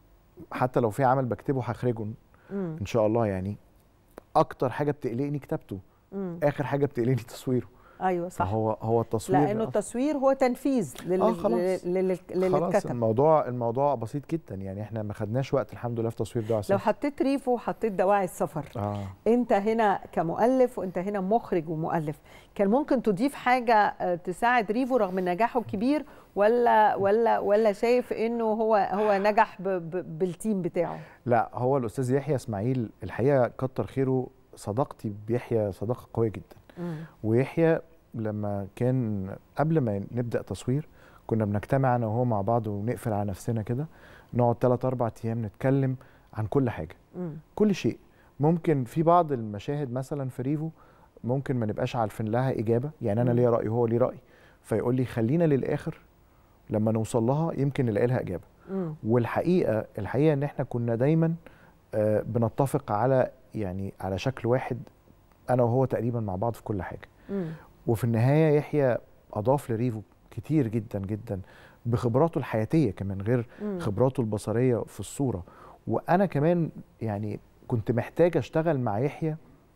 حتى لو في عمل بكتبه هخرجه مم. ان شاء الله يعني اكتر حاجه بتقلقني كتابته مم. اخر حاجه بتقلقني تصويره ايوه صح فهو هو التصوير لانه التصوير هو تنفيذ لل... آه، خلاص. لل... لل... للي خلاص اتكتب الموضوع الموضوع بسيط جدا يعني احنا ما خدناش وقت الحمد لله في تصوير ده لو حطيت ريفو وحطيت دواعي السفر اه انت هنا كمؤلف وانت هنا مخرج ومؤلف كان ممكن تضيف حاجه آه، تساعد ريفو رغم نجاحه الكبير ولا ولا ولا شايف انه هو هو نجح ب... ب... بالتيم بتاعه لا هو الاستاذ يحيى اسماعيل الحقيقه كتر خيره صداقتي بيحيى صداقه قويه جدا مم. ويحيى لما كان قبل ما نبدا تصوير كنا بنجتمع انا وهو مع بعض ونقفل على نفسنا كده نقعد ثلاث اربع ايام نتكلم عن كل حاجه مم. كل شيء ممكن في بعض المشاهد مثلا في ريفو ممكن ما نبقاش عارفين لها اجابه يعني انا مم. ليا راي وهو ليه راي فيقول لي خلينا للاخر لما نوصل لها يمكن نلاقي لها اجابه مم. والحقيقه الحقيقه ان احنا كنا دايما آه، بنتفق على يعني على شكل واحد انا وهو تقريبا مع بعض في كل حاجه مم. وفي النهايه يحيى اضاف لريفو كتير جدا جدا بخبراته الحياتيه كمان غير مم. خبراته البصريه في الصوره وانا كمان يعني كنت محتاج اشتغل مع يحيى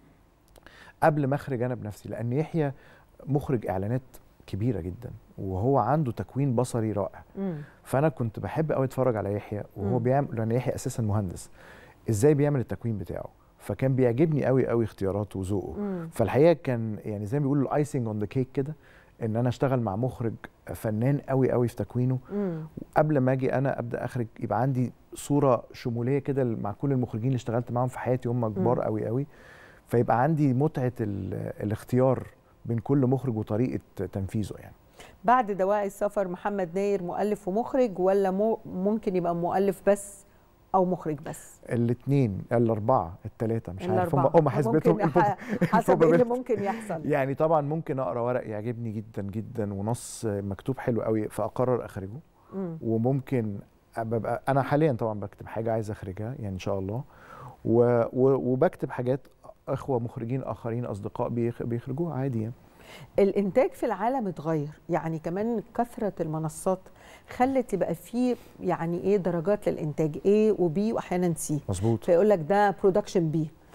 قبل ما اخرج انا بنفسي لان يحيى مخرج اعلانات كبيره جدا وهو عنده تكوين بصري رائع مم. فانا كنت بحب قوي اتفرج على يحيى وهو مم. بيعمل لان يحيى اساسا مهندس ازاي بيعمل التكوين بتاعه فكان بيعجبني قوي قوي اختياراته وذوقه مم. فالحقيقه كان يعني زي ما بيقولوا الايسنج اون ذا كيك كده ان انا اشتغل مع مخرج فنان قوي قوي في تكوينه مم. قبل ما اجي انا ابدا اخرج يبقى عندي صوره شموليه كده مع كل المخرجين اللي اشتغلت معاهم في حياتي هم كبار مم. قوي قوي فيبقى عندي متعه ال- الاختيار بين كل مخرج وطريقه تنفيذه يعني بعد دواعي السفر محمد ناير مؤلف ومخرج ولا مو ممكن يبقى مؤلف بس او مخرج بس الاثنين الاربعه الثلاثه مش عارف هم الأربعة. هم حسبتهم ممكن ح- حسب ايه اللي ممكن يحصل يعني طبعا ممكن اقرا ورق يعجبني جدا جدا ونص مكتوب حلو قوي فاقرر اخرجه مم. وممكن ببقى انا حاليا طبعا بكتب حاجه عايز اخرجها يعني ان شاء الله و و وبكتب حاجات اخوه مخرجين اخرين اصدقاء بيخ بيخرجوها عادي يعني الانتاج في العالم اتغير يعني كمان كثره المنصات خلت يبقى فيه يعني ايه درجات للانتاج A وبي واحيانا سي مظبوط فيقول لك ده برودكشن بي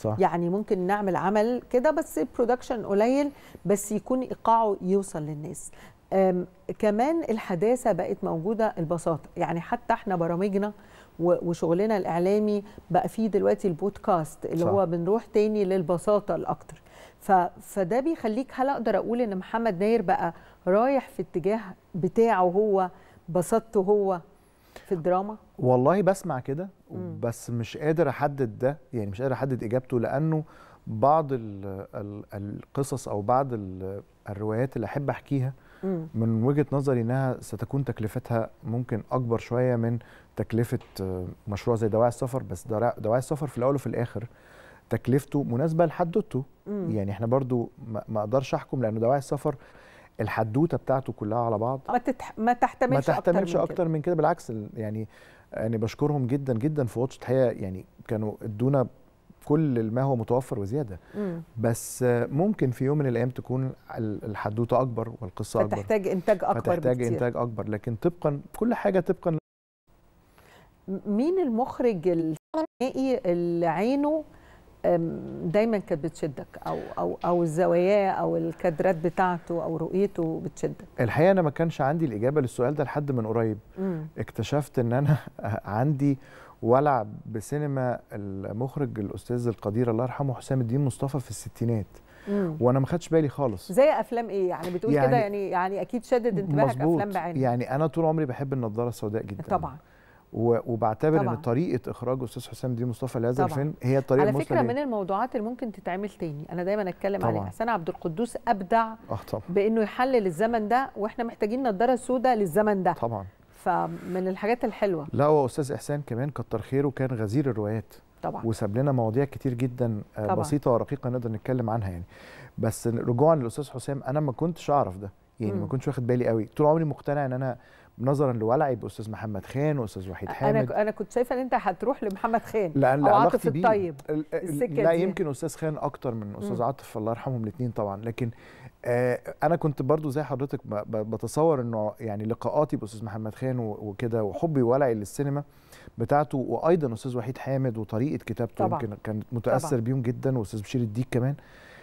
صح. يعني ممكن نعمل عمل كده بس برودكشن قليل بس يكون ايقاعه يوصل للناس أم، كمان الحداثه بقت موجوده البساطه يعني حتى احنا برامجنا و- وشغلنا الاعلامي بقى فيه دلوقتي البودكاست اللي صح. هو بنروح تاني للبساطه الاكتر ف... فده بيخليك هل اقدر اقول ان محمد ناير بقى رايح في اتجاه بتاعه هو بساطته هو في الدراما والله بسمع كده مم. بس مش قادر احدد ده يعني مش قادر احدد اجابته لانه بعض ال ال القصص او بعض ال الروايات اللي احب احكيها مم. من وجهه نظري انها ستكون تكلفتها ممكن اكبر شويه من تكلفه آه، مشروع زي دواعي السفر بس درا- دواعي السفر في الاول وفي الاخر تكلفته مناسبه لحدوته مم. يعني احنا برضو ما ما اقدرش احكم لانه دواعي السفر الحدوته بتاعته كلها على بعض ما, تتح... ما تحتملش ما تحتملش اكتر, اكتر من كده بالعكس ال- يعني يعني بشكرهم جدا جدا في واتش الحقيقه يعني كانوا ادونا كل ما هو متوفر وزياده مم. بس آه، ممكن في يوم من الايام تكون ال- الحدوته اكبر والقصه اكبر فتحتاج انتاج اكبر فتحتاج بكتير. انتاج اكبر لكن طبقا كل حاجه طبقا م- مين المخرج السينمائي اللي عينه أم، دايما كانت بتشدك او او او الزوايا او الكادرات بتاعته او رؤيته بتشدك الحقيقه انا ما كانش عندي الاجابه للسؤال ده لحد من قريب مم. اكتشفت ان انا عندي ولع بسينما المخرج الاستاذ القدير الله يرحمه حسام الدين مصطفى في الستينات مم. وانا ما خدتش بالي خالص زي افلام ايه يعني بتقول كده يعني- يعني يعني اكيد شدد انتباهك مظبوط. افلام بعينها يعني انا طول عمري بحب النضاره السوداء جدا طبعا و- وبعتبر طبعاً. ان طريقه اخراج استاذ حسام الدين مصطفى لهذا طبعاً. الفيلم هي الطريقه على المثلى فكره ليه. من الموضوعات اللي ممكن تتعمل تاني انا دايما اتكلم طبعاً. عليها حسين عبد القدوس ابدع اه طبعا بانه يحلل الزمن ده واحنا محتاجين نضاره سوداء للزمن ده طبعا فمن الحاجات الحلوه لا هو استاذ احسان كمان كتر خيره كان غزير الروايات طبعا وساب لنا مواضيع كتير جدا آه، طبعاً. بسيطه ورقيقه نقدر نتكلم عنها يعني بس رجوعا للاستاذ حسام انا ما كنتش اعرف ده يعني ما مم. كنتش واخد بالي قوي طول عمري مقتنع ان انا نظرا لولعي باستاذ محمد خان واستاذ وحيد حامد انا انا كنت شايفه ان انت هتروح لمحمد خان لان او علاقتي عاطف بيه الطيب ال- ال- السكة لا دي. يمكن استاذ خان اكتر من استاذ مم. عاطف الله يرحمهم الاثنين طبعا لكن آه انا كنت برضو زي حضرتك ب- ب- بتصور انه يعني لقاءاتي باستاذ محمد خان و- وكده وحبي وولعي للسينما بتاعته وايضا استاذ وحيد حامد وطريقه كتابته طبعاً. يمكن كانت متاثر طبعاً. بيهم جدا واستاذ بشير الديك كمان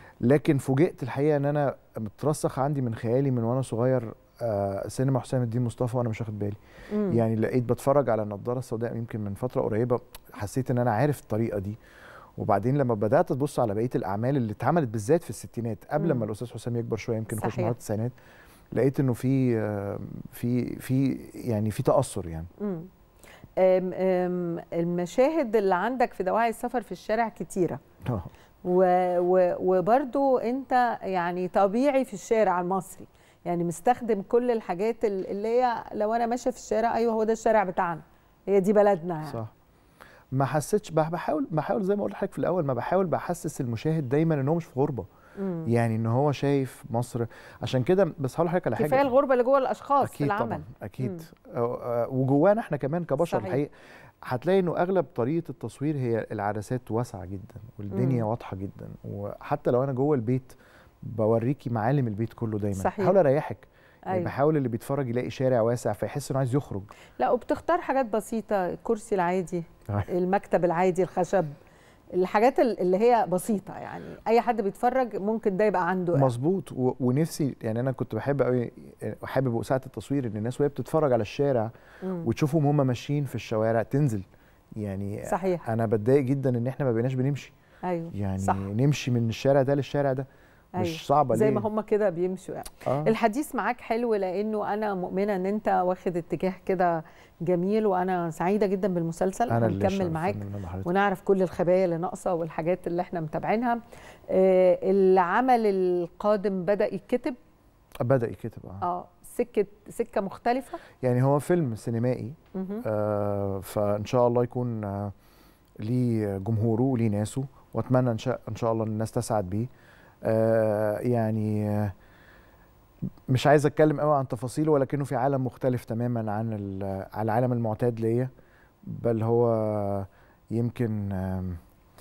لكن فوجئت الحقيقه ان انا مترسخ عندي من خيالي من وانا صغير آه سينما حسام الدين مصطفى وانا مش واخد بالي مم. يعني لقيت بتفرج على النضاره السوداء يمكن من فتره قريبه حسيت ان انا عارف الطريقه دي وبعدين لما بدات ابص على بقيه الاعمال اللي اتعملت بالذات في الستينات قبل مم. ما الاستاذ حسام يكبر شويه يمكن يخش صحيح. مرحله التسعينات لقيت انه في آه، في في يعني في تاثر يعني مم. أم أم المشاهد اللي عندك في دواعي السفر في الشارع كتيره آه. و و وبرضو انت يعني طبيعي في الشارع المصري يعني مستخدم كل الحاجات ال- اللي هي لو انا ماشيه في الشارع ايوه هو ده الشارع بتاعنا هي دي بلدنا يعني صح ما حسيتش بح- بحاول بحاول زي ما قلت لحضرتك في الاول ما بحاول بحسس المشاهد دايما ان هو مش في غربه مم. يعني ان هو شايف مصر عشان كده بس هقول لحضرتك على حاجه كفايه الغربه اللي جوه الاشخاص في اكيد العمل طبعا اكيد مم. آه، آه، وجوانا احنا كمان كبشر صحيح. الحقيقه هتلاقي انه اغلب طريقه التصوير هي العدسات واسعه جدا والدنيا مم. واضحه جدا وحتى لو انا جوه البيت بوريكي معالم البيت كله دايما صحيح. بحاول اريحك يعني أيوة. بحاول اللي بيتفرج يلاقي شارع واسع فيحس انه عايز يخرج لا وبتختار حاجات بسيطه الكرسي العادي أيوة. المكتب العادي الخشب الحاجات ال- اللي هي بسيطه يعني اي حد بيتفرج ممكن ده يبقى عنده يعني. مظبوط و- ونفسي يعني انا كنت بحب قوي حابب ساعه التصوير ان الناس وهي بتتفرج على الشارع مم. وتشوفهم هم ماشيين في الشوارع تنزل يعني صحيح. انا بتضايق جدا ان احنا ما بقيناش بنمشي ايوه يعني صح. نمشي من الشارع ده للشارع ده مش أيوة. صعبه زي ليه ما هم كده بيمشوا يعني آه. الحديث معاك حلو لانه انا مؤمنه ان انت واخد اتجاه كده جميل وانا سعيده جدا بالمسلسل أنا اللي هنكمل شرف معاك إن مع حضرتك. ونعرف كل الخبايا اللي ناقصه والحاجات اللي احنا متابعينها آه العمل القادم بدا يتكتب بدا يكتب اه اه سكه سكه مختلفه يعني هو فيلم سينمائي مهم. آه فان شاء الله يكون آه ليه جمهوره وليه ناسه واتمنى ان شاء ان شاء الله إن الناس تسعد بيه آه يعني آه مش عايز اتكلم قوي عن تفاصيله ولكنه في عالم مختلف تماما عن ال- عن العالم المعتاد ليا بل هو يمكن آم،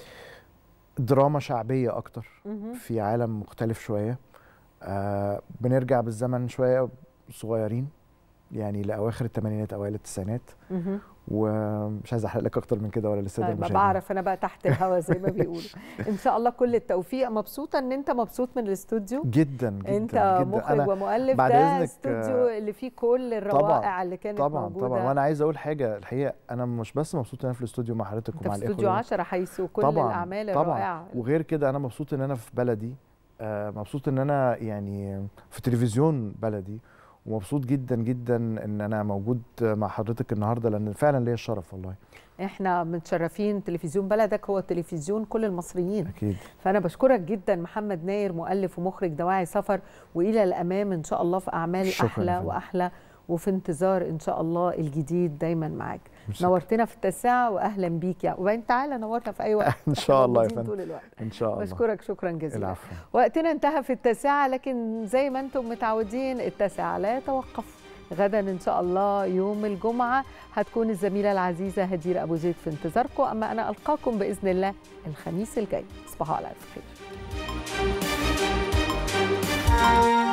دراما شعبيه اكتر مهم. في عالم مختلف شويه آه بنرجع بالزمن شويه صغيرين يعني لاواخر الثمانينات اوائل التسعينات مهم. ومش عايز احرق لك اكتر من كده ولا للساده طيب المشاهدين بعرف انا بقى تحت الهوا زي ما بيقولوا ان شاء الله كل التوفيق مبسوطه ان انت مبسوط من الاستوديو جدا جدا انت جدا مخرج أنا ومؤلف بعد ده إذنك، استوديو آه، اللي فيه كل الروائع اللي كانت طبعا موجوده طبعا وانا عايز اقول حاجه الحقيقه انا مش بس مبسوط ان انا في الاستوديو مع حضرتك انت ومع في الاخوه استوديو دول. 10 حيث كل طبعا الاعمال طبعا الرائعه وغير كده انا مبسوط ان انا في بلدي آه، مبسوط ان انا يعني في تلفزيون بلدي ومبسوط جدا جدا ان انا موجود مع حضرتك النهارده لان فعلا ليا الشرف والله احنا متشرفين تلفزيون بلدك هو تلفزيون كل المصريين اكيد فانا بشكرك جدا محمد ناير مؤلف ومخرج دواعي سفر والى الامام ان شاء الله في اعمال شكراً يا احلى فندم. واحلى وفي انتظار ان شاء الله الجديد دايما معاك ميرسي. نورتنا في التاسعه واهلا بيك يا وبعدين تعالى نورنا في اي وقت ان إحنا شاء الله يا موجودين فندم طول الوقت ان شاء الله بشكرك شكرا جزيلا العفو وقتنا انتهى في التاسعة لكن زي ما انتم متعودين التاسعة لا يتوقف غدا ان شاء الله يوم الجمعة هتكون الزميلة العزيزة هدير ابو زيد في انتظاركم اما انا القاكم باذن الله الخميس الجاي تصبحوا على الف خير